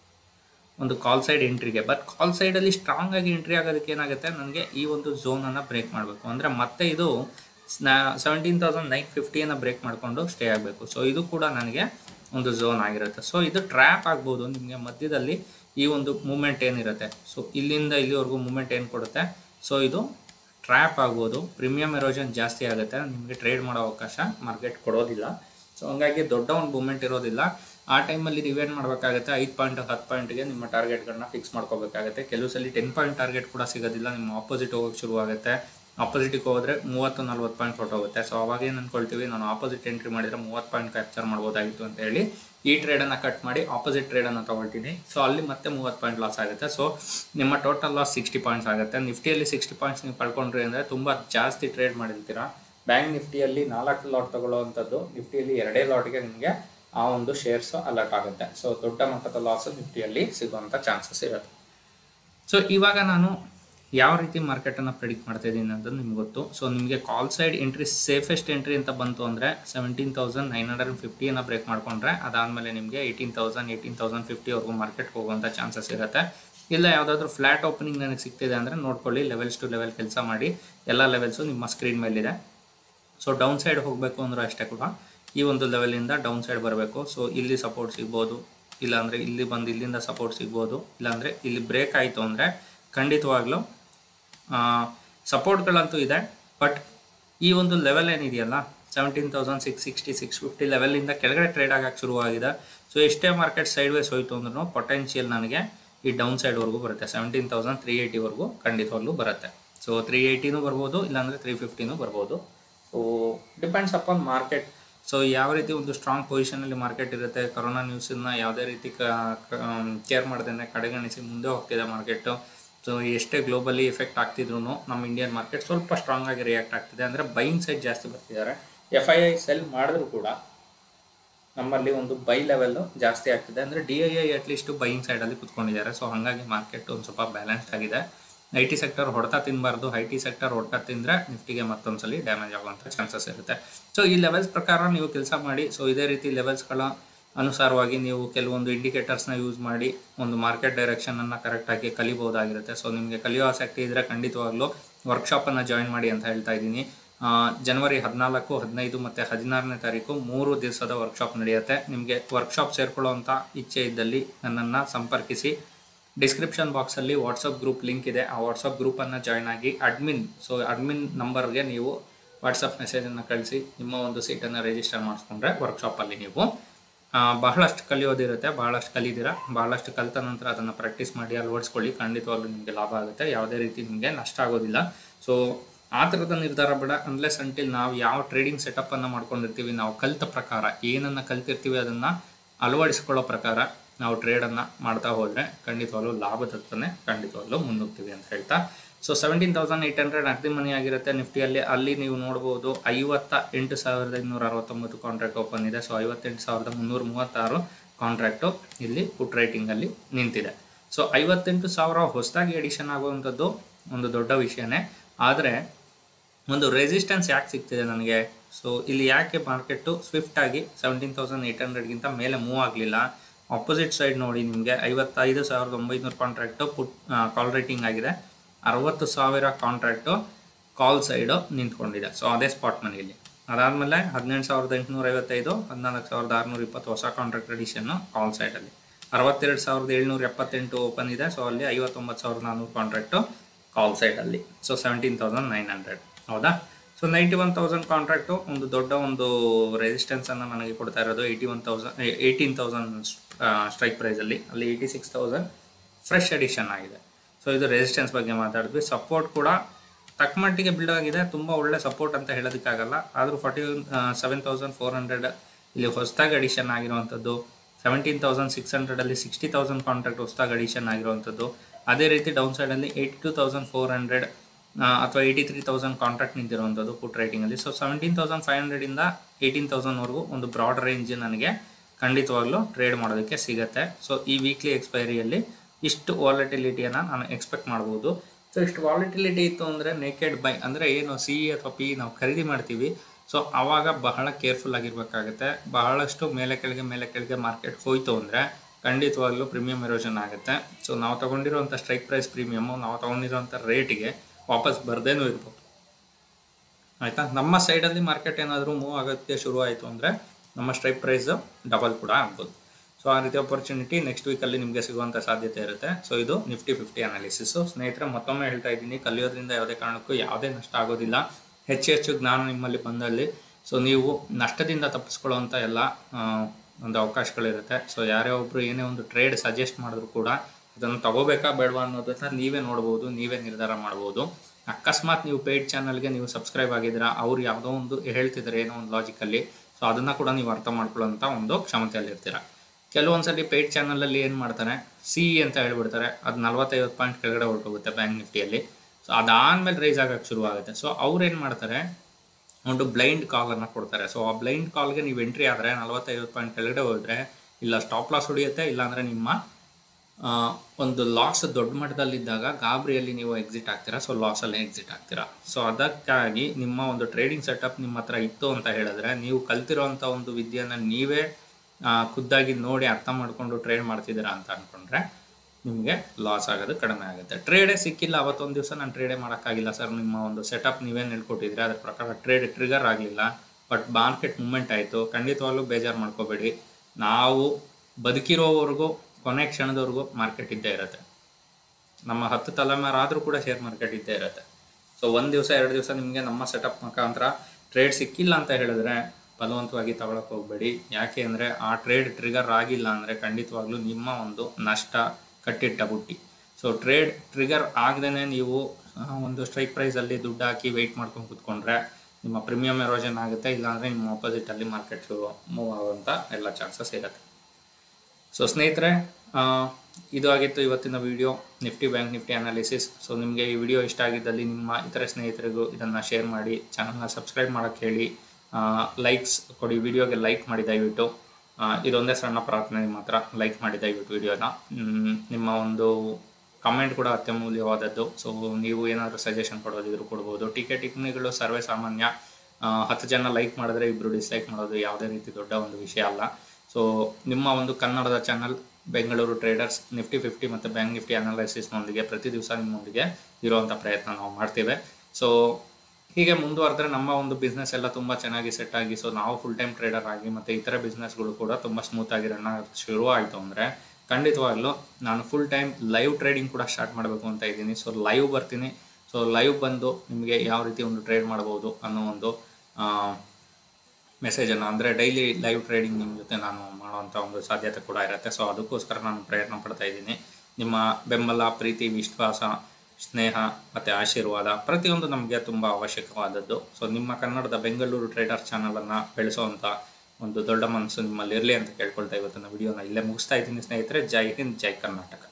ಒಂದು ಕಾಲ್ ಸೈಡ್ ಎಂಟ್ರಿಗೆ ಬಟ್ ಕಾಲ್ ಸೈಡಲ್ಲಿ ಸ್ಟ್ರಾಂಗ್ ಆಗಿ ಎಂಟ್ರಿ ಆಗೋದಕ್ಕೆ ಏನಾಗುತ್ತೆ ನನಗೆ ಈ ಒಂದು ಝೋನನ್ನು ಬ್ರೇಕ್ ಮಾಡಬೇಕು ಅಂದರೆ ಮತ್ತೆ ಇದು ಸೆವೆಂಟೀನ್ ತೌಸಂಡ್ ನೈನ್ ಫಿಫ್ಟಿಯನ್ನು ಬ್ರೇಕ್ ಮಾಡಿಕೊಂಡು ಸ್ಟೇ ಆಗಬೇಕು ಸೊ ಇದು ಕೂಡ ನನಗೆ ಒಂದು ಝೋನ್ ಆಗಿರುತ್ತೆ ಸೊ ಇದು ಟ್ರ್ಯಾಪ್ ಆಗ್ಬೋದು ನಿಮಗೆ ಮಧ್ಯದಲ್ಲಿ ಈ ಒಂದು ಮೂಮೆಂಟ್ ಏನಿರುತ್ತೆ ಸೊ ಇಲ್ಲಿಂದ ಇಲ್ಲಿವರೆಗೂ ಮೂಮೆಂಟ್ ಏನು ಕೊಡುತ್ತೆ ಸೊ ಇದು ಟ್ರ್ಯಾಪ್ ಆಗ್ಬೋದು ಪ್ರೀಮಿಯಂ ಎರೋಜನ್ ಜಾಸ್ತಿ ಆಗುತ್ತೆ ನಿಮಗೆ ಟ್ರೇಡ್ ಮಾಡೋ ಅವಕಾಶ ಮಾರ್ಕೆಟ್ ಕೊಡೋದಿಲ್ಲ ಸೊ ಹಂಗಾಗಿ ದೊಡ್ಡ ಒಂದು ಮೂಮೆಂಟ್ ಇರೋದಿಲ್ಲ ಆ ಟೈಮಲ್ಲಿ ನೀವೇನು ಮಾಡಬೇಕಾಗುತ್ತೆ ಐದು ಪಾಯಿಂಟ್ ಹತ್ತು ಪಾಯಿಂಟ್ಗೆ ನಿಮ್ಮ ಟಾರ್ಗೆಟ್ಗಳನ್ನ ಫಿಕ್ಸ್ ಮಾಡ್ಕೋಬೇಕಾಗುತ್ತೆ ಕೆಲವು ಸಲ ಟೆನ್ ಪಾಯಿಂಟ್ ಟಾರ್ಗೆಟ್ ಕೂಡ ಸಿಗೋದಿಲ್ಲ ನಿಮ್ಮ ಆಪೋಸಿಟ್ ಹೋಗೋಕ್ಕೆ ಶುರುವಾಗುತ್ತೆ ಆಪೋಸಿಟಿಗೆ ಹೋದರೆ ಮೂವತ್ತು ನಲ್ವತ್ತು ಪಾಯಿಂಟ್ ಹೊರಟೋಗುತ್ತೆ ಸೊ ಅವಾಗ ಏನು ಅನ್ಕೊಳ್ತೀವಿ ನಾನು ಆಪೋಸಿಟ್ ಎಂಟ್ರಿ ಮಾಡಿದರೆ ಮೂವತ್ತು ಪಾಯಿಂಟ್ ಕ್ಯಾಪ್ಚರ್ ಮಾಡ್ಬೋದಾಗಿತ್ತು ಅಂತ ಹೇಳಿ ಈ ಟ್ರೇಡನ್ನು ಕಟ್ ಮಾಡಿ ಆಪೋಸಿಟ್ ಟ್ರೇಡನ್ನು ತೊಗೊಳ್ತೀನಿ ಸೊ ಅಲ್ಲಿ ಮತ್ತೆ ಮೂವತ್ತು ಪಾಯಿಂಟ್ ಲಾಸ್ ಆಗುತ್ತೆ ಸೊ ನಿಮ್ಮ ಟೋಟಲ್ ಲಾಸ್ ಸಿಕ್ಸ್ಟಿ ಪಾಯಿಂಟ್ಸ್ ಆಗುತ್ತೆ ನಿಫ್ಟಿಯಲ್ಲಿ ಸಿಕ್ಸ್ಟಿ ಪಾಯಿಂಟ್ಸ್ ನೀವು ಕಳ್ಕೊಂಡ್ರಿ ಅಂದರೆ ತುಂಬ ಜಾಸ್ತಿ ಟ್ರೇಡ್ ಮಾಡಿರ್ತೀರಾ ಬ್ಯಾಂಕ್ ನಿಫ್ಟಿಯಲ್ಲಿ ನಾಲ್ಕು ಲಾಟ್ ತಗೊಳ್ಳುವಂಥದ್ದು ನಿಫ್ಟಿಯಲ್ಲಿ ಎರಡೇ ಲಾಟ್ಗೆ ನಿಮಗೆ ಆ ಒಂದು ಶೇರ್ಸ್ ಅಲರ್ಟ್ ಆಗುತ್ತೆ ಸೊ ದೊಡ್ಡ ಮಟ್ಟದ ಲಾಸ್ ನಿಫ್ಟಿಯಲ್ಲಿ ಸಿಗುವಂಥ ಚಾನ್ಸಸ್ ಇರುತ್ತೆ ಸೊ ಇವಾಗ ನಾನು ಯಾವ ರೀತಿ ಮಾರ್ಕೆಟನ್ನು ಪ್ರಿಡಿಕ್ಟ್ ಮಾಡ್ತಾ ಇದ್ದೀನಿ ಅನ್ನೋದು ನಿಮ್ಗೆ ಗೊತ್ತು ಸೊ ನಿಮಗೆ call side entry safest entry ಅಂತ ಬಂತು ಅಂದರೆ seventeen thousand nine hundred and ಫಿಫ್ಟಿಯನ್ನು ಬ್ರೇಕ್ ಮಾಡ್ಕೊಂಡ್ರೆ ಅದಾದಮೇಲೆ ನಿಮಗೆ ಏಯ್ಟೀನ್ ತೌಸಂಡ್ ಏಯ್ಟೀನ್ ತೌಸಂಡ್ ಫಿಫ್ಟಿವರೆಗೂ ಮಾರ್ಕೆಟ್ಗೆ ಹೋಗುವಂಥ ಚಾನ್ಸಸ್ ಇರುತ್ತೆ ಇಲ್ಲ ಯಾವುದಾದ್ರೂ ಫ್ಲ್ಯಾಟ್ ಓಪನಿಂಗ್ ನನಗೆ ಸಿಗ್ತಿದೆ ಅಂದರೆ ನೋಡ್ಕೊಳ್ಳಿ ಲೆವೆಲ್ಸ್ ಟು ಲೆವೆಲ್ ಕೆಲಸ ಮಾಡಿ ಎಲ್ಲ ಲೆವೆಲ್ಸು ನಿಮ್ಮ ಸ್ಕ್ರೀನ್ ಮೇಲಿದೆ ಸೊ ಡೌನ್ ಸೈಡ್ ಹೋಗಬೇಕು ಅಂದರೂ ಅಷ್ಟೇ ಕೂಡ ಈ ಒಂದು ಲೆವೆಲಿಂದ ಡೌನ್ ಸೈಡ್ ಬರಬೇಕು ಸೊ ಇಲ್ಲಿ ಸಪೋರ್ಟ್ ಸಿಗ್ಬೋದು ಇಲ್ಲಾಂದರೆ ಇಲ್ಲಿ ಬಂದು ಇಲ್ಲಿಂದ ಸಪೋರ್ಟ್ ಸಿಗ್ಬೋದು ಇಲ್ಲಾಂದರೆ ಇಲ್ಲಿ ಬ್ರೇಕ್ ಆಯಿತು ಅಂದರೆ ಖಂಡಿತವಾಗ್ಲೂ ಸಪೋರ್ಟ್ಗಳಂತೂ ಇದೆ ಬಟ್ ಈ ಒಂದು ಲೆವೆಲ್ ಏನಿದೆಯಲ್ಲ seventeen thousand six sixty six fifty ಲೆವೆಲಿಂದ ಕೆಳಗಡೆ ಟ್ರೇಡ್ ಆಗಕ್ಕೆ ಶುರುವಾಗಿದೆ ಸೊ ಎಷ್ಟೇ ಮಾರ್ಕೆಟ್ ಸೈಡ್ ವೇಸ್ ಹೋಯಿತು ಅಂದ್ರೂ ಪೊಟೆನ್ಷಿಯಲ್ ನನಗೆ ಈ ಡೌನ್ ಸೈಡ್ವರೆಗೂ ಬರುತ್ತೆ ಸೆವೆಂಟೀನ್ ತೌಸಂಡ್ ತ್ರೀ ಏಯ್ಟಿವರೆಗೂ ಖಂಡಿತವಾಗ್ಲೂ ಬರುತ್ತೆ ಸೊ ತ್ರೀ ಏಯ್ಟಿನೂ ಬರ್ಬೋದು ಇಲ್ಲಾಂದರೆ ತ್ರೀ ಫಿಫ್ಟಿನೂ ಬರ್ಬೋದು so depends upon market so ಯಾವ ರೀತಿ ಒಂದು ಸ್ಟ್ರಾಂಗ್ ಪೊಸಿಷನಲ್ಲಿ ಮಾರ್ಕೆಟ್ ಇರುತ್ತೆ ಕೊರೋನಾ ನ್ಯೂಸನ್ನ ಯಾವುದೇ ರೀತಿ ಕೇರ್ ಮಾಡ್ದೇನೆ ಕಡೆಗಣಿಸಿ ಮುಂದೆ ಹೋಗ್ತಿದೆ ಮಾರ್ಕೆಟು ಸೊ ಎಷ್ಟೇ ಗ್ಲೋಬಲಿ ಎಫೆಕ್ಟ್ ಆಗ್ತಿದ್ರು ನಮ್ಮ ಇಂಡಿಯನ್ ಮಾರ್ಕೆಟ್ ಸ್ವಲ್ಪ ಸ್ಟ್ರಾಂಗ್ ಆಗಿ ರಿಯಾಕ್ಟ್ ಆಗ್ತಿದೆ ಅಂದರೆ ಬೈಯಿಂಗ್ ಸೈಡ್ ಜಾಸ್ತಿ ಬರ್ತಿದ್ದಾರೆ ಎಫ್ ಐ ಐ ಸೆಲ್ ಮಾಡಿದ್ರು ಕೂಡ ನಮ್ಮಲ್ಲಿ ಒಂದು ಬೈ ಲೆವೆಲ್ಲು ಜಾಸ್ತಿ ಆಗ್ತಿದೆ ಅಂದರೆ D I I at least buying ಸೈಡಲ್ಲಿ ಕುತ್ಕೊಂಡಿದ್ದಾರೆ ಸೊ ಹಾಗಾಗಿ ಮಾರ್ಕೆಟ್ ಒಂದು ಸ್ವಲ್ಪ ಬ್ಯಾಲೆನ್ಸ್ಡ್ ಆಗಿದೆ ಐ ಟಿ ಸೆಕ್ಟರ್ ಹೊಡೆತ ತಿನ್ನಬಾರ್ದು ಐ ಟಿ ಸೆಕ್ಟರ್ ಹೊಡೆತ ತಿಂದರೆ ನಿಫ್ಟಿಗೆ ಮತ್ತೊಂದ್ಸಲಿ ಡ್ಯಾಮೇಜ್ ಆಗುವಂಥ ಚಾನ್ಸಸ್ ಇರುತ್ತೆ ಸೊ ಈ ಲೆವೆಲ್ಸ್ ಪ್ರಕಾರ ನೀವು ಕೆಲಸ ಮಾಡಿ ಸೊ ಇದೇ ರೀತಿ ಲೆವೆಲ್ಸ್ಗಳ ಅನುಸಾರವಾಗಿ ನೀವು ಕೆಲವೊಂದು ಇಂಡಿಕೇಟರ್ಸ್ನ ಯೂಸ್ ಮಾಡಿ ಒಂದು ಮಾರ್ಕೆಟ್ ಡೈರೆಕ್ಷನನ್ನು ಕರೆಕ್ಟಾಗಿ ಕಲಿಬೋದಾಗಿರುತ್ತೆ ಸೊ ನಿಮಗೆ ಕಲಿಯೋ ಆಸಕ್ತಿ ಇದ್ದರೆ ಖಂಡಿತವಾಗ್ಲೂ ವರ್ಕ್ಶಾಪನ್ನು ಜಾಯಿನ್ ಮಾಡಿ ಅಂತ ಹೇಳ್ತಾ ಇದ್ದೀನಿ ಜನವರಿ ಹದಿನಾಲ್ಕು ಹದಿನೈದು ಮತ್ತು ಹದಿನಾರನೇ ತಾರೀಕು ಮೂರು ದಿವಸದ ವರ್ಕ್ಶಾಪ್ ನಡೆಯುತ್ತೆ ನಿಮಗೆ ವರ್ಕ್ಶಾಪ್ ಸೇರ್ಕೊಳ್ಳೋವಂಥ ಇಚ್ಛೆ ಇದ್ದಲ್ಲಿ ನನ್ನನ್ನು ಸಂಪರ್ಕಿಸಿ ಡಿಸ್ಕ್ರಿಪ್ಷನ್ ಬಾಕ್ಸಲ್ಲಿ ವಾಟ್ಸಪ್ ಗ್ರೂಪ್ ಲಿಂಕ್ ಇದೆ ಆ ವಾಟ್ಸಪ್ ಗ್ರೂಪನ್ನು ಜಾಯ್ನ್ ಆಗಿ ಅಡ್ಮಿನ್ ಸೊ ಅಡ್ಮಿನ್ ನಂಬರ್ಗೆ ನೀವು ವಾಟ್ಸಪ್ ಮೆಸೇಜನ್ನು ಕಳಿಸಿ ನಿಮ್ಮ ಒಂದು ಸೀಟನ್ನು ರಿಜಿಸ್ಟರ್ ಮಾಡಿಸ್ಕೊಂಡ್ರೆ ವರ್ಕ್ಶಾಪಲ್ಲಿ ನೀವು ಬಹಳಷ್ಟು ಕಲಿಯೋದಿರುತ್ತೆ ಬಹಳಷ್ಟು ಕಲಿದಿರಾ ಬಹಳಷ್ಟು ಕಲಿತ ನಂತರ ಅದನ್ನು ಪ್ರಾಕ್ಟೀಸ್ ಮಾಡಿ ಅಳವಡಿಸ್ಕೊಳ್ಳಿ ಖಂಡಿತವಾಗ್ಲೂ ನಿಮಗೆ ಲಾಭ ಆಗುತ್ತೆ ಯಾವುದೇ ರೀತಿ ನಿಮಗೆ ನಷ್ಟ ಆಗೋದಿಲ್ಲ ಸೊ ಆ ಥರದ ನಿರ್ಧಾರ ಬೇಡ ಅನ್ಲೆಸ್ ಅಂಟಿಲ್ ನಾವು ಯಾವ ಟ್ರೇಡಿಂಗ್ ಸೆಟಪ್ಪನ್ನು ಮಾಡ್ಕೊಂಡಿರ್ತೀವಿ ನಾವು ಕಲಿತ ಪ್ರಕಾರ ಏನನ್ನು ಕಲ್ತಿರ್ತೀವಿ ಅದನ್ನು ಅಳವಡಿಸ್ಕೊಳ್ಳೋ ಪ್ರಕಾರ ನಾವು ಟ್ರೇಡನ್ನು ಮಾಡ್ತಾ ಹೋದರೆ ಖಂಡಿತವಾಗ್ಲೂ ಲಾಭ ತಕ್ಕನೆ ಖಂಡಿತವಾಗ್ಲೂ ಮುನ್ನುಗ್ತೀವಿ ಅಂತ ಹೇಳ್ತಾ so seventeen thousand eight hundred at the money ಆಗಿರುತ್ತೆ ನಿಫ್ಟಿಯಲ್ಲಿ ಅಲ್ಲಿ ನೀವು ನೋಡ್ಬೋದು ಐವತ್ತ ಎಂಟು ಸಾವಿರದ ಇನ್ನೂರ ಅರವತ್ತೊಂಬತ್ತು ಕಾಂಟ್ರಾಕ್ಟ್ ಓಪನ್ ಇದೆ ಸೊ ಐವತ್ತೆಂಟು ಸಾವಿರದ ಮುನ್ನೂರ ಮೂವತ್ತಾರು ಕಾಂಟ್ರಾಕ್ಟು ಇಲ್ಲಿ ಪುಟ್ ರೈಟಿಂಗಲ್ಲಿ ನಿಂತಿದೆ ಸೊ ಐವತ್ತೆಂಟು ಸಾವಿರ ಹೊಸದಾಗಿ ಎಡಿಷನ್ ಆಗುವಂಥದ್ದು ಒಂದು ದೊಡ್ಡ ವಿಷಯನೇ ಆದರೆ ಒಂದು ರೆಸಿಸ್ಟೆನ್ಸ್ ಯಾಕೆ ಸಿಗ್ತಿದೆ ನನಗೆ ಸೊ ಇಲ್ಲಿ ಯಾಕೆ ಮಾರ್ಕೆಟು ಸ್ವಿಫ್ಟ್ ಆಗಿ ಸೆವೆಂಟೀನ್ ತೌಸಂಡ್ ಏಯ್ಟ್ ಹಂಡ್ರೆಡ್ಗಿಂತ ಮೇಲೆ ಮೂವ್ ಆಗಲಿಲ್ಲ ಆಪೋಸಿಟ್ ಸೈಡ್ ನೋಡಿ ನಿಮಗೆ ಐವತ್ತೈದು ಸಾವಿರದ ಒಂಬೈನೂರು ಕಾಂಟ್ರಾಕ್ಟು ಪುಟ್ ಕಾಲ್ ರೇಟಿಂಗ್ ಆಗಿದೆ ಅರವತ್ತು ಸಾವಿರ ಕಾಂಟ್ರಾಕ್ಟು ಕಾಲ್ ಸೈಡು ನಿಂತ್ಕೊಂಡಿದೆ ಸೊ ಅದೇ ಸ್ಪಾಟ್ ಮನೆಯಲ್ಲಿ ಅದಾದಮೇಲೆ ಹದಿನೆಂಟು ಸಾವಿರದ ಎಂಟುನೂರ ಐವತ್ತೈದು ಹದಿನಾಲ್ಕು ಸಾವಿರದ ಆರುನೂರ ಇಪ್ಪತ್ತು ಹೊಸ ಕಾಂಟ್ರಾಕ್ಟ್ ಎಡಿಷನ್ನು ಕಾಲ್ ಸೈಡಲ್ಲಿ ಅರವತ್ತೆರಡು ಸಾವಿರದ ಏಳ್ನೂರ ಎಪ್ಪತ್ತೆಂಟು ಓಪನ್ ಇದೆ ಸೊ ಅಲ್ಲಿ ಐವತ್ತೊಂಬತ್ತು ಸಾವಿರದ ನಾನ್ನೂರು ಕಾಂಟ್ರಾಕ್ಟು ಕಾಲ್ ಸೈಡಲ್ಲಿ so seventeen thousand nine hundred ಹೌದಾ so ninety one thousand contract ಒಂದು ದೊಡ್ಡ ಒಂದು ರೆಸಿಸ್ಟೆನ್ಸನ್ನು ನನಗೆ ಕೊಡ್ತಾ ಇರೋದು eighty one thousand eighteen thousand strike ಪ್ರೈಸಲ್ಲಿ ಅಲ್ಲಿ eighty six thousand fresh addition ಆಗಿದೆ ಸೊ ಇದು ರೆಸಿಸ್ಟೆನ್ಸ್ ಬಗ್ಗೆ ಮಾತಾಡಿದ್ವಿ ಸಪೋರ್ಟ್ ಕೂಡ ತಕ್ಕ ಮಟ್ಟಿಗೆ ಬಿಲ್ಡ್ ಆಗಿದೆ ತುಂಬ ಒಳ್ಳೆ ಸಪೋರ್ಟ್ ಅಂತ ಹೇಳೋದಕ್ಕಾಗಲ್ಲ ಆದರೂ forty seven thousand four hundred ಇಲ್ಲಿ ಹೊಸದಾಗಿ ಅಡಿಷನ್ ಆಗಿರುವಂಥದ್ದು ಸೆವೆಂಟೀನ್ ತೌಸಂಡ್ ಸಿಕ್ಸ್ ಹಂಡ್ರೆಡಲ್ಲಿ ಸಿಕ್ಸ್ಟಿ ತೌಸಂಡ್ ಕಾಂಟ್ರಾಕ್ಟ್ ಹೊಸದಾಗಿ ಅಡಿಷನ್ ಆಗಿರುವಂಥದ್ದು ಅದೇ ರೀತಿ ಡೌನ್ ಸೈಡಲ್ಲಿ eighty two thousand four hundred ಅಥವಾ ಏಯ್ಟಿ ತ್ರೀ ತೌಸಂಡ್ ಕಾಂಟ್ರಾಕ್ಟ್ ನಿಂತಿರುವಂಥದ್ದು ಪುಟ್ ರೇಟಿಂಗಲ್ಲಿ ಸೊ ಸೆವೆಂಟೀನ್ ತೌಸಂಡ್ ಫೈವ್ ಹಂಡ್ರೆಡಿಂದ ಏಯ್ಟೀನ್ ತೌಸಂಡ್ವರೆಗೂ ಒಂದು ಬ್ರಾಡ್ ರೇಂಜ್ ನನಗೆ ಖಂಡಿತವಾಗ್ಲೂ ಟ್ರೇಡ್ ಮಾಡೋದಕ್ಕೆ ಸಿಗುತ್ತೆ ಸೊ ಈ ವೀಕ್ಲಿ ಎಕ್ಸ್ಪೈರಿಯಲ್ಲಿ ಇಷ್ಟು ವಾಲಿಟಿಲಿಟಿಯನ್ನು ನಾನು ಎಕ್ಸ್ಪೆಕ್ಟ್ ಮಾಡ್ಬೋದು ಸೊ ಇಷ್ಟು ವಾಲಿಟಿಲಿಟಿ ಇತ್ತು ಅಂದರೆ ನೇಕೆಡ್ ಬೈ ಅಂದರೆ ಏನು ಸಿ ಇ ಅಥವಾ ಪಿ ನಾವು ಖರೀದಿ ಮಾಡ್ತೀವಿ ಸೊ ಆವಾಗ ಬಹಳ ಕೇರ್ಫುಲ್ ಆಗಿರಬೇಕಾಗುತ್ತೆ ಬಹಳಷ್ಟು ಮೇಲೆ ಕೆಳಗೆ ಮೇಲೆ ಕೆಳಗೆ ಮಾರ್ಕೆಟ್ ಹೋಯ್ತು ಅಂದರೆ ಖಂಡಿತವಾಗ್ಲೂ ಪ್ರೀಮಿಯಂ ಎರೋಷನ್ ಆಗುತ್ತೆ ಸೊ ನಾವು ತೊಗೊಂಡಿರುವಂಥ ಸ್ಟ್ರೈಕ್ ಪ್ರೈಸ್ ಪ್ರೀಮಿಯಮು ನಾವು ತೊಗೊಂಡಿರುವಂಥ ರೇಟಿಗೆ ವಾಪಸ್ ಬರ್ದೇನೂ ಇರ್ಬೋದು ಆಯಿತಾ ನಮ್ಮ ಸೈಡಲ್ಲಿ ಮಾರ್ಕೆಟ್ ಏನಾದರೂ ಮೂವ್ ಆಗೋದಕ್ಕೆ ಶುರು ಆಯಿತು ಅಂದರೆ ನಮ್ಮ ಸ್ಟ್ರೈಕ್ ಪ್ರೈಸು ಡಬಲ್ ಕೂಡ ಆಗ್ಬೋದು ಸೊ ಆ ರೀತಿ ಅಪರ್ಚುನಿಟಿ ನೆಕ್ಸ್ಟ್ ವೀಕಲ್ಲಿ ನಿಮಗೆ ಸಿಗುವಂಥ ಸಾಧ್ಯತೆ ಇರುತ್ತೆ ಸೊ ಇದು ನಿಫ್ಟಿ ಫಿಫ್ಟಿ ಅನಾಲಿಸಿಸು ಸ್ನೇಹಿತರೆ ಮತ್ತೊಮ್ಮೆ ಹೇಳ್ತಾ ಇದ್ದೀನಿ ಕಲಿಯೋದ್ರಿಂದ ಯಾವುದೇ ಕಾರಣಕ್ಕೂ ಯಾವುದೇ ನಷ್ಟ ಆಗೋದಿಲ್ಲ ಹೆಚ್ಚು ಹೆಚ್ಚು ಜ್ಞಾನ ನಿಮ್ಮಲ್ಲಿ ಬಂದಲ್ಲಿ ಸೊ ನೀವು ನಷ್ಟದಿಂದ ತಪ್ಪಿಸ್ಕೊಳ್ಳುವಂಥ ಎಲ್ಲ ಆ, ಒಂದು ಅವಕಾಶಗಳಿರುತ್ತೆ ಸೊ ಯಾರೇ ಒಬ್ಬರು ಏನೇ ಒಂದು ಟ್ರೇಡ್ ಸಜೆಸ್ಟ್ ಮಾಡಿದ್ರು ಕೂಡ ಅದನ್ನು ತಗೋಬೇಕಾ ಬೇಡವಾ ಅನ್ನೋದನ್ನ ನೀವೇ ನೋಡ್ಬೋದು ನೀವೇ ನಿರ್ಧಾರ ಮಾಡ್ಬೋದು ಅಕಸ್ಮಾತ್ ನೀವು ಪೇಯ್ಡ್ ಚಾನಲ್ಗೆ ನೀವು ಸಬ್ಸ್ಕ್ರೈಬ್ ಆಗಿದ್ದೀರಾ ಅವ್ರು ಯಾವುದೋ ಒಂದು ಹೇಳ್ತಿದ್ದಾರೆ ಏನೋ ಒಂದು ಲಾಜಿಕಲ್ಲಿ ಸೊ ಅದನ್ನು ಕೂಡ ನೀವು ಅರ್ಥ ಮಾಡ್ಕೊಳ್ಳೋಂಥ ಒಂದು ಕ್ಷಮತೆಯಲ್ಲಿರ್ತೀರ ಕೆಲವೊಂದ್ಸಲಿ ಪೇಯ್ಡ್ ಚಾನಲಲ್ಲಿ ಏನು ಮಾಡ್ತಾರೆ ಸಿ ಅಂತ ಹೇಳ್ಬಿಡ್ತಾರೆ ಅದು ನಲ್ವತ್ತೈವತ್ತು ಪಾಯಿಂಟ್ ಕೆಳಗಡೆ ಹೊರಟೋಗುತ್ತೆ ಬ್ಯಾಂಕ್ ನಿಫ್ಟಿಯಲ್ಲಿ ಸೊ ಅದಾದಮೇಲೆ ರೈಸ್ ಆಗಕ್ಕೆ ಶುರು ಆಗುತ್ತೆ ಸೊ ಅವ್ರು ಏನು ಮಾಡ್ತಾರೆ ಒಂದು ಬ್ಲೈಂಡ್ ಕಾಲನ್ನು ಕೊಡ್ತಾರೆ ಸೊ ಆ ಬ್ಲೈಂಡ್ ಕಾಲ್ಗೆ ನೀವು ಎಂಟ್ರಿ ಆದರೆ ನಲ್ವತ್ತೈವತ್ತು ಪಾಯಿಂಟ್ ಕೆಳಗಡೆ ಹೋದರೆ ಇಲ್ಲ ಸ್ಟಾಪ್ ಲಾಸ್ ಹೊಡಿಯುತ್ತೆ ಇಲ್ಲಾಂದರೆ ನಿಮ್ಮ ಆ, ಒಂದು ಲಾಸ್ ದೊಡ್ಡ ಮಟ್ಟದಲ್ಲಿದ್ದಾಗ ಗಾಬರಿಯಲ್ಲಿ ನೀವು ಎಕ್ಸಿಟ್ ಆಗ್ತೀರಾ ಸೊ ಲಾಸಲ್ಲಿ ಎಕ್ಸಿಟ್ ಆಗ್ತೀರಾ ಸೊ ಅದಕ್ಕಾಗಿ ನಿಮ್ಮ ಒಂದು ಟ್ರೇಡಿಂಗ್ ಸೆಟಪ್ ನಿಮ್ಮ ಹತ್ರ ಇತ್ತು ಅಂತ ಹೇಳಿದ್ರೆ ನೀವು ಕಲ್ತಿರೋಂಥ ಒಂದು ವಿದ್ಯೆಯನ್ನು ನೀವೇ ಆ, ಖುದ್ದಾಗಿ ನೋಡಿ ಅರ್ಥ ಮಾಡಿಕೊಂಡು ಟ್ರೇಡ್ ಮಾಡ್ತಿದ್ದೀರಾ ಅಂತ ಅಂದ್ಕೊಂಡ್ರೆ ನಿಮಗೆ ಲಾಸ್ ಆಗೋದು ಕಡಿಮೆ ಆಗುತ್ತೆ ಟ್ರೇಡೇ ಸಿಕ್ಕಿಲ್ಲ ಅವತ್ತೊಂದು ದಿವಸ ನಾನು ಟ್ರೇಡೇ ಮಾಡೋಕ್ಕಾಗಿಲ್ಲ ಸರ್ ನಿಮ್ಮ ಒಂದು ಸೆಟಪ್ ನೀವೇನು ಹೇಳ್ಕೊಟ್ಟಿದ್ರೆ ಅದ್ರ ಪ್ರಕಾರ ಟ್ರೇಡ್ ಟ್ರಿಗರ್ ಆಗಲಿಲ್ಲ ಬಟ್ ಮಾರ್ಕೆಟ್ ಮೂಮೆಂಟ್ ಆಯಿತು ಖಂಡಿತವಾಗ್ಲೂ ಬೇಜಾರು ಮಾಡ್ಕೋಬೇಡಿ ನಾವು ಬದುಕಿರೋವರೆಗೂ ಕೊನೆ ಕ್ಷಣದವರೆಗೂ ಮಾರ್ಕೆಟ್ ಇದ್ದೇ ಇರುತ್ತೆ ನಮ್ಮ ಹತ್ತು ತಲೆಮಾರಾದರೂ ಕೂಡ ಶೇರ್ ಮಾರ್ಕೆಟ್ ಇದ್ದೇ ಇರುತ್ತೆ ಸೊ ಒಂದು ದಿವಸ ಎರಡು ದಿವಸ ನಿಮಗೆ ನಮ್ಮ ಸೆಟಪ್ ಮುಖಾಂತರ ಟ್ರೇಡ್ ಸಿಕ್ಕಿಲ್ಲ ಅಂತ ಹೇಳಿದ್ರೆ ಬಲವಂತವಾಗಿ ತಗೊಳಕ್ಕೆ ಹೋಗಬೇಡಿ ಯಾಕೆ ಅಂದರೆ ಆ ಟ್ರೇಡ್ ಟ್ರಿಗರ್ ಆಗಿಲ್ಲ ಅಂದರೆ ಖಂಡಿತವಾಗ್ಲೂ ನಿಮ್ಮ ಒಂದು ನಷ್ಟ ಕಟ್ಟಿಟ್ಟ ಬುಟ್ಟಿ ಸೊ ಟ್ರೇಡ್ ಟ್ರಿಗರ್ ಆಗದೇ ನೀವು ಆ, ಒಂದು ಸ್ಟ್ರೈಕ್ ಪ್ರೈಸಲ್ಲಿ ದುಡ್ಡು ಹಾಕಿ ವೆಯ್ಟ್ ಮಾಡ್ಕೊಂಡು ಕೂತ್ಕೊಂಡ್ರೆ ನಿಮ್ಮ ಪ್ರೀಮಿಯಂ ಎರೋಜನ್ ಆಗುತ್ತೆ ಇಲ್ಲಾಂದರೆ ನಿಮ್ಮ ಆಪೋಸಿಟಲ್ಲಿ ಮಾರ್ಕೆಟ್ ಮೂವ್ ಆಗುವಂಥ ಎಲ್ಲ ಚಾನ್ಸಸ್ ಇರುತ್ತೆ ಸೊ ಸ್ನೇಹಿತರೆ ಆ, ಇದು ಆಗಿತ್ತು ಇವತ್ತಿನ video nifty bank nifty analysis so ನಿಮಗೆ ಈ ವಿಡಿಯೋ ಇಷ್ಟ ಆಗಿದ್ದಲ್ಲಿ ನಿಮ್ಮ ಇತರ ಸ್ನೇಹಿತರಿಗೂ ಇದನ್ನು ಶೇರ್ ಮಾಡಿ ಚಾನಲ್ನ ಸಬ್ಸ್ಕ್ರೈಬ್ ಮಾಡೋಕ್ಕೆ ಹೇಳಿ ಲೈಕ್ಸ್ ಕೊಡಿ ವಿಡಿಯೋಗೆ ಲೈಕ್ ಮಾಡಿ ದಯವಿಟ್ಟು ಆ, ಇದೊಂದೇ ಸಣ್ಣ ಪ್ರಾರ್ಥನೆ ನಿಮ್ಮ ಹತ್ರ ಲೈಕ್ ಮಾಡಿ ದಯವಿಟ್ಟು ವಿಡಿಯೋನ ಮ್, ನಿಮ್ಮ ಒಂದು ಕಮೆಂಟ್ ಕೂಡ ಅತ್ಯಮೂಲ್ಯವಾದದ್ದು ಸೊ ನೀವು ಏನಾದರೂ ಸಜೆಷನ್ ಕೊಡೋದಿದ್ರು ಕೊಡ್ಬೋದು ಟೀಕೆ ಟಿಪ್ಪಣಿಗಳು ಸರ್ವೇ ಸಾಮಾನ್ಯ ಆ, ಹತ್ತು ಜನ ಲೈಕ್ ಮಾಡಿದ್ರೆ ಇಬ್ಬರು ಡಿಸ್ಲೈಕ್ ಮಾಡೋದು ಯಾವುದೇ ರೀತಿ ದೊಡ್ಡ ಒಂದು ವಿಷಯ ಅಲ್ಲ ಸೊ ನಿಮ್ಮ ಒಂದು ಕನ್ನಡದ channel Bengaluru traders nifty fifty ಮತ್ತು ಬ್ಯಾಂಕ್ ನಿಫ್ಟಿ ಅನಾಲಿಸಿಸ್ನೊಂದಿಗೆ ಪ್ರತಿ ದಿವಸ ನಿಮ್ಮೊಂದಿಗೆ ಇರುವಂಥ ಪ್ರಯತ್ನ ನಾವು ಮಾಡ್ತೇವೆ ಸೊ ಹೀಗೆ ಮುಂದುವರೆದ್ರೆ ನಮ್ಮ ಒಂದು ಬಿಸ್ನೆಸ್ ಎಲ್ಲ ತುಂಬ ಚೆನ್ನಾಗಿ ಸೆಟ್ ಆಗಿ ಸೊ ನಾವು ಫುಲ್ ಟೈಮ್ ಟ್ರೇಡರ್ ಆಗಿ ಮತ್ತು ಇತರ ಬಿಸ್ನೆಸ್ಗಳು ಕೂಡ ತುಂಬ ಸ್ಮೂತಾಗಿ ರನ್ ಆಗೋಕ್ಕೆ ಶುರು ಆಯಿತು ಅಂದರೆ ಖಂಡಿತವಾಗ್ಲೂ ನಾನು ಫುಲ್ ಟೈಮ್ ಲೈವ್ ಟ್ರೇಡಿಂಗ್ ಕೂಡ ಸ್ಟಾರ್ಟ್ ಮಾಡಬೇಕು ಅಂತ ಇದ್ದೀನಿ ಸೊ ಲೈವ್ ಬರ್ತೀನಿ ಸೊ ಲೈವ್ ಬಂದು ನಿಮಗೆ ಯಾವ ರೀತಿ ಒಂದು ಟ್ರೇಡ್ ಮಾಡ್ಬೋದು ಅನ್ನೋ ಒಂದು ಮೆಸೇಜನ್ನು ಅಂದರೆ ಡೈಲಿ ಲೈವ್ ಟ್ರೇಡಿಂಗ್ ನಿಮ್ಮ ಜೊತೆ ನಾನು ಮಾಡುವಂಥ ಒಂದು ಸಾಧ್ಯತೆ ಕೂಡ ಇರುತ್ತೆ ಸೊ ಅದಕ್ಕೋಸ್ಕರ ನಾನು ಪ್ರಯತ್ನ ಪಡ್ತಾ ಇದ್ದೀನಿ ನಿಮ್ಮ ಬೆಂಬಲ ಪ್ರೀತಿ ವಿಶ್ವಾಸ ಸ್ನೇಹ ಮತ್ತು ಆಶೀರ್ವಾದ ಪ್ರತಿಯೊಂದು ನಮಗೆ ತುಂಬ ಅವಶ್ಯಕವಾದದ್ದು ಸೊ ನಿಮ್ಮ ಕನ್ನಡದ ಬೆಂಗಳೂರು ಟ್ರೇಡರ್ ಚಾನಲನ್ನು ಬೆಳೆಸುವಂಥ ಒಂದು ದೊಡ್ಡ ಮನಸ್ಸು ನಿಮ್ಮಲ್ಲಿ ಇರಲಿ ಅಂತ ಕೇಳ್ಕೊಳ್ತಾ ಇವತ್ತಿನ ವಿಡಿಯೋನ ಇಲ್ಲೇ ಮುಗಿಸ್ತಾ ಇದ್ದೀನಿ ಸ್ನೇಹಿತರೆ ಜೈ ಹಿಂದ್ ಜೈ ಕರ್ನಾಟಕ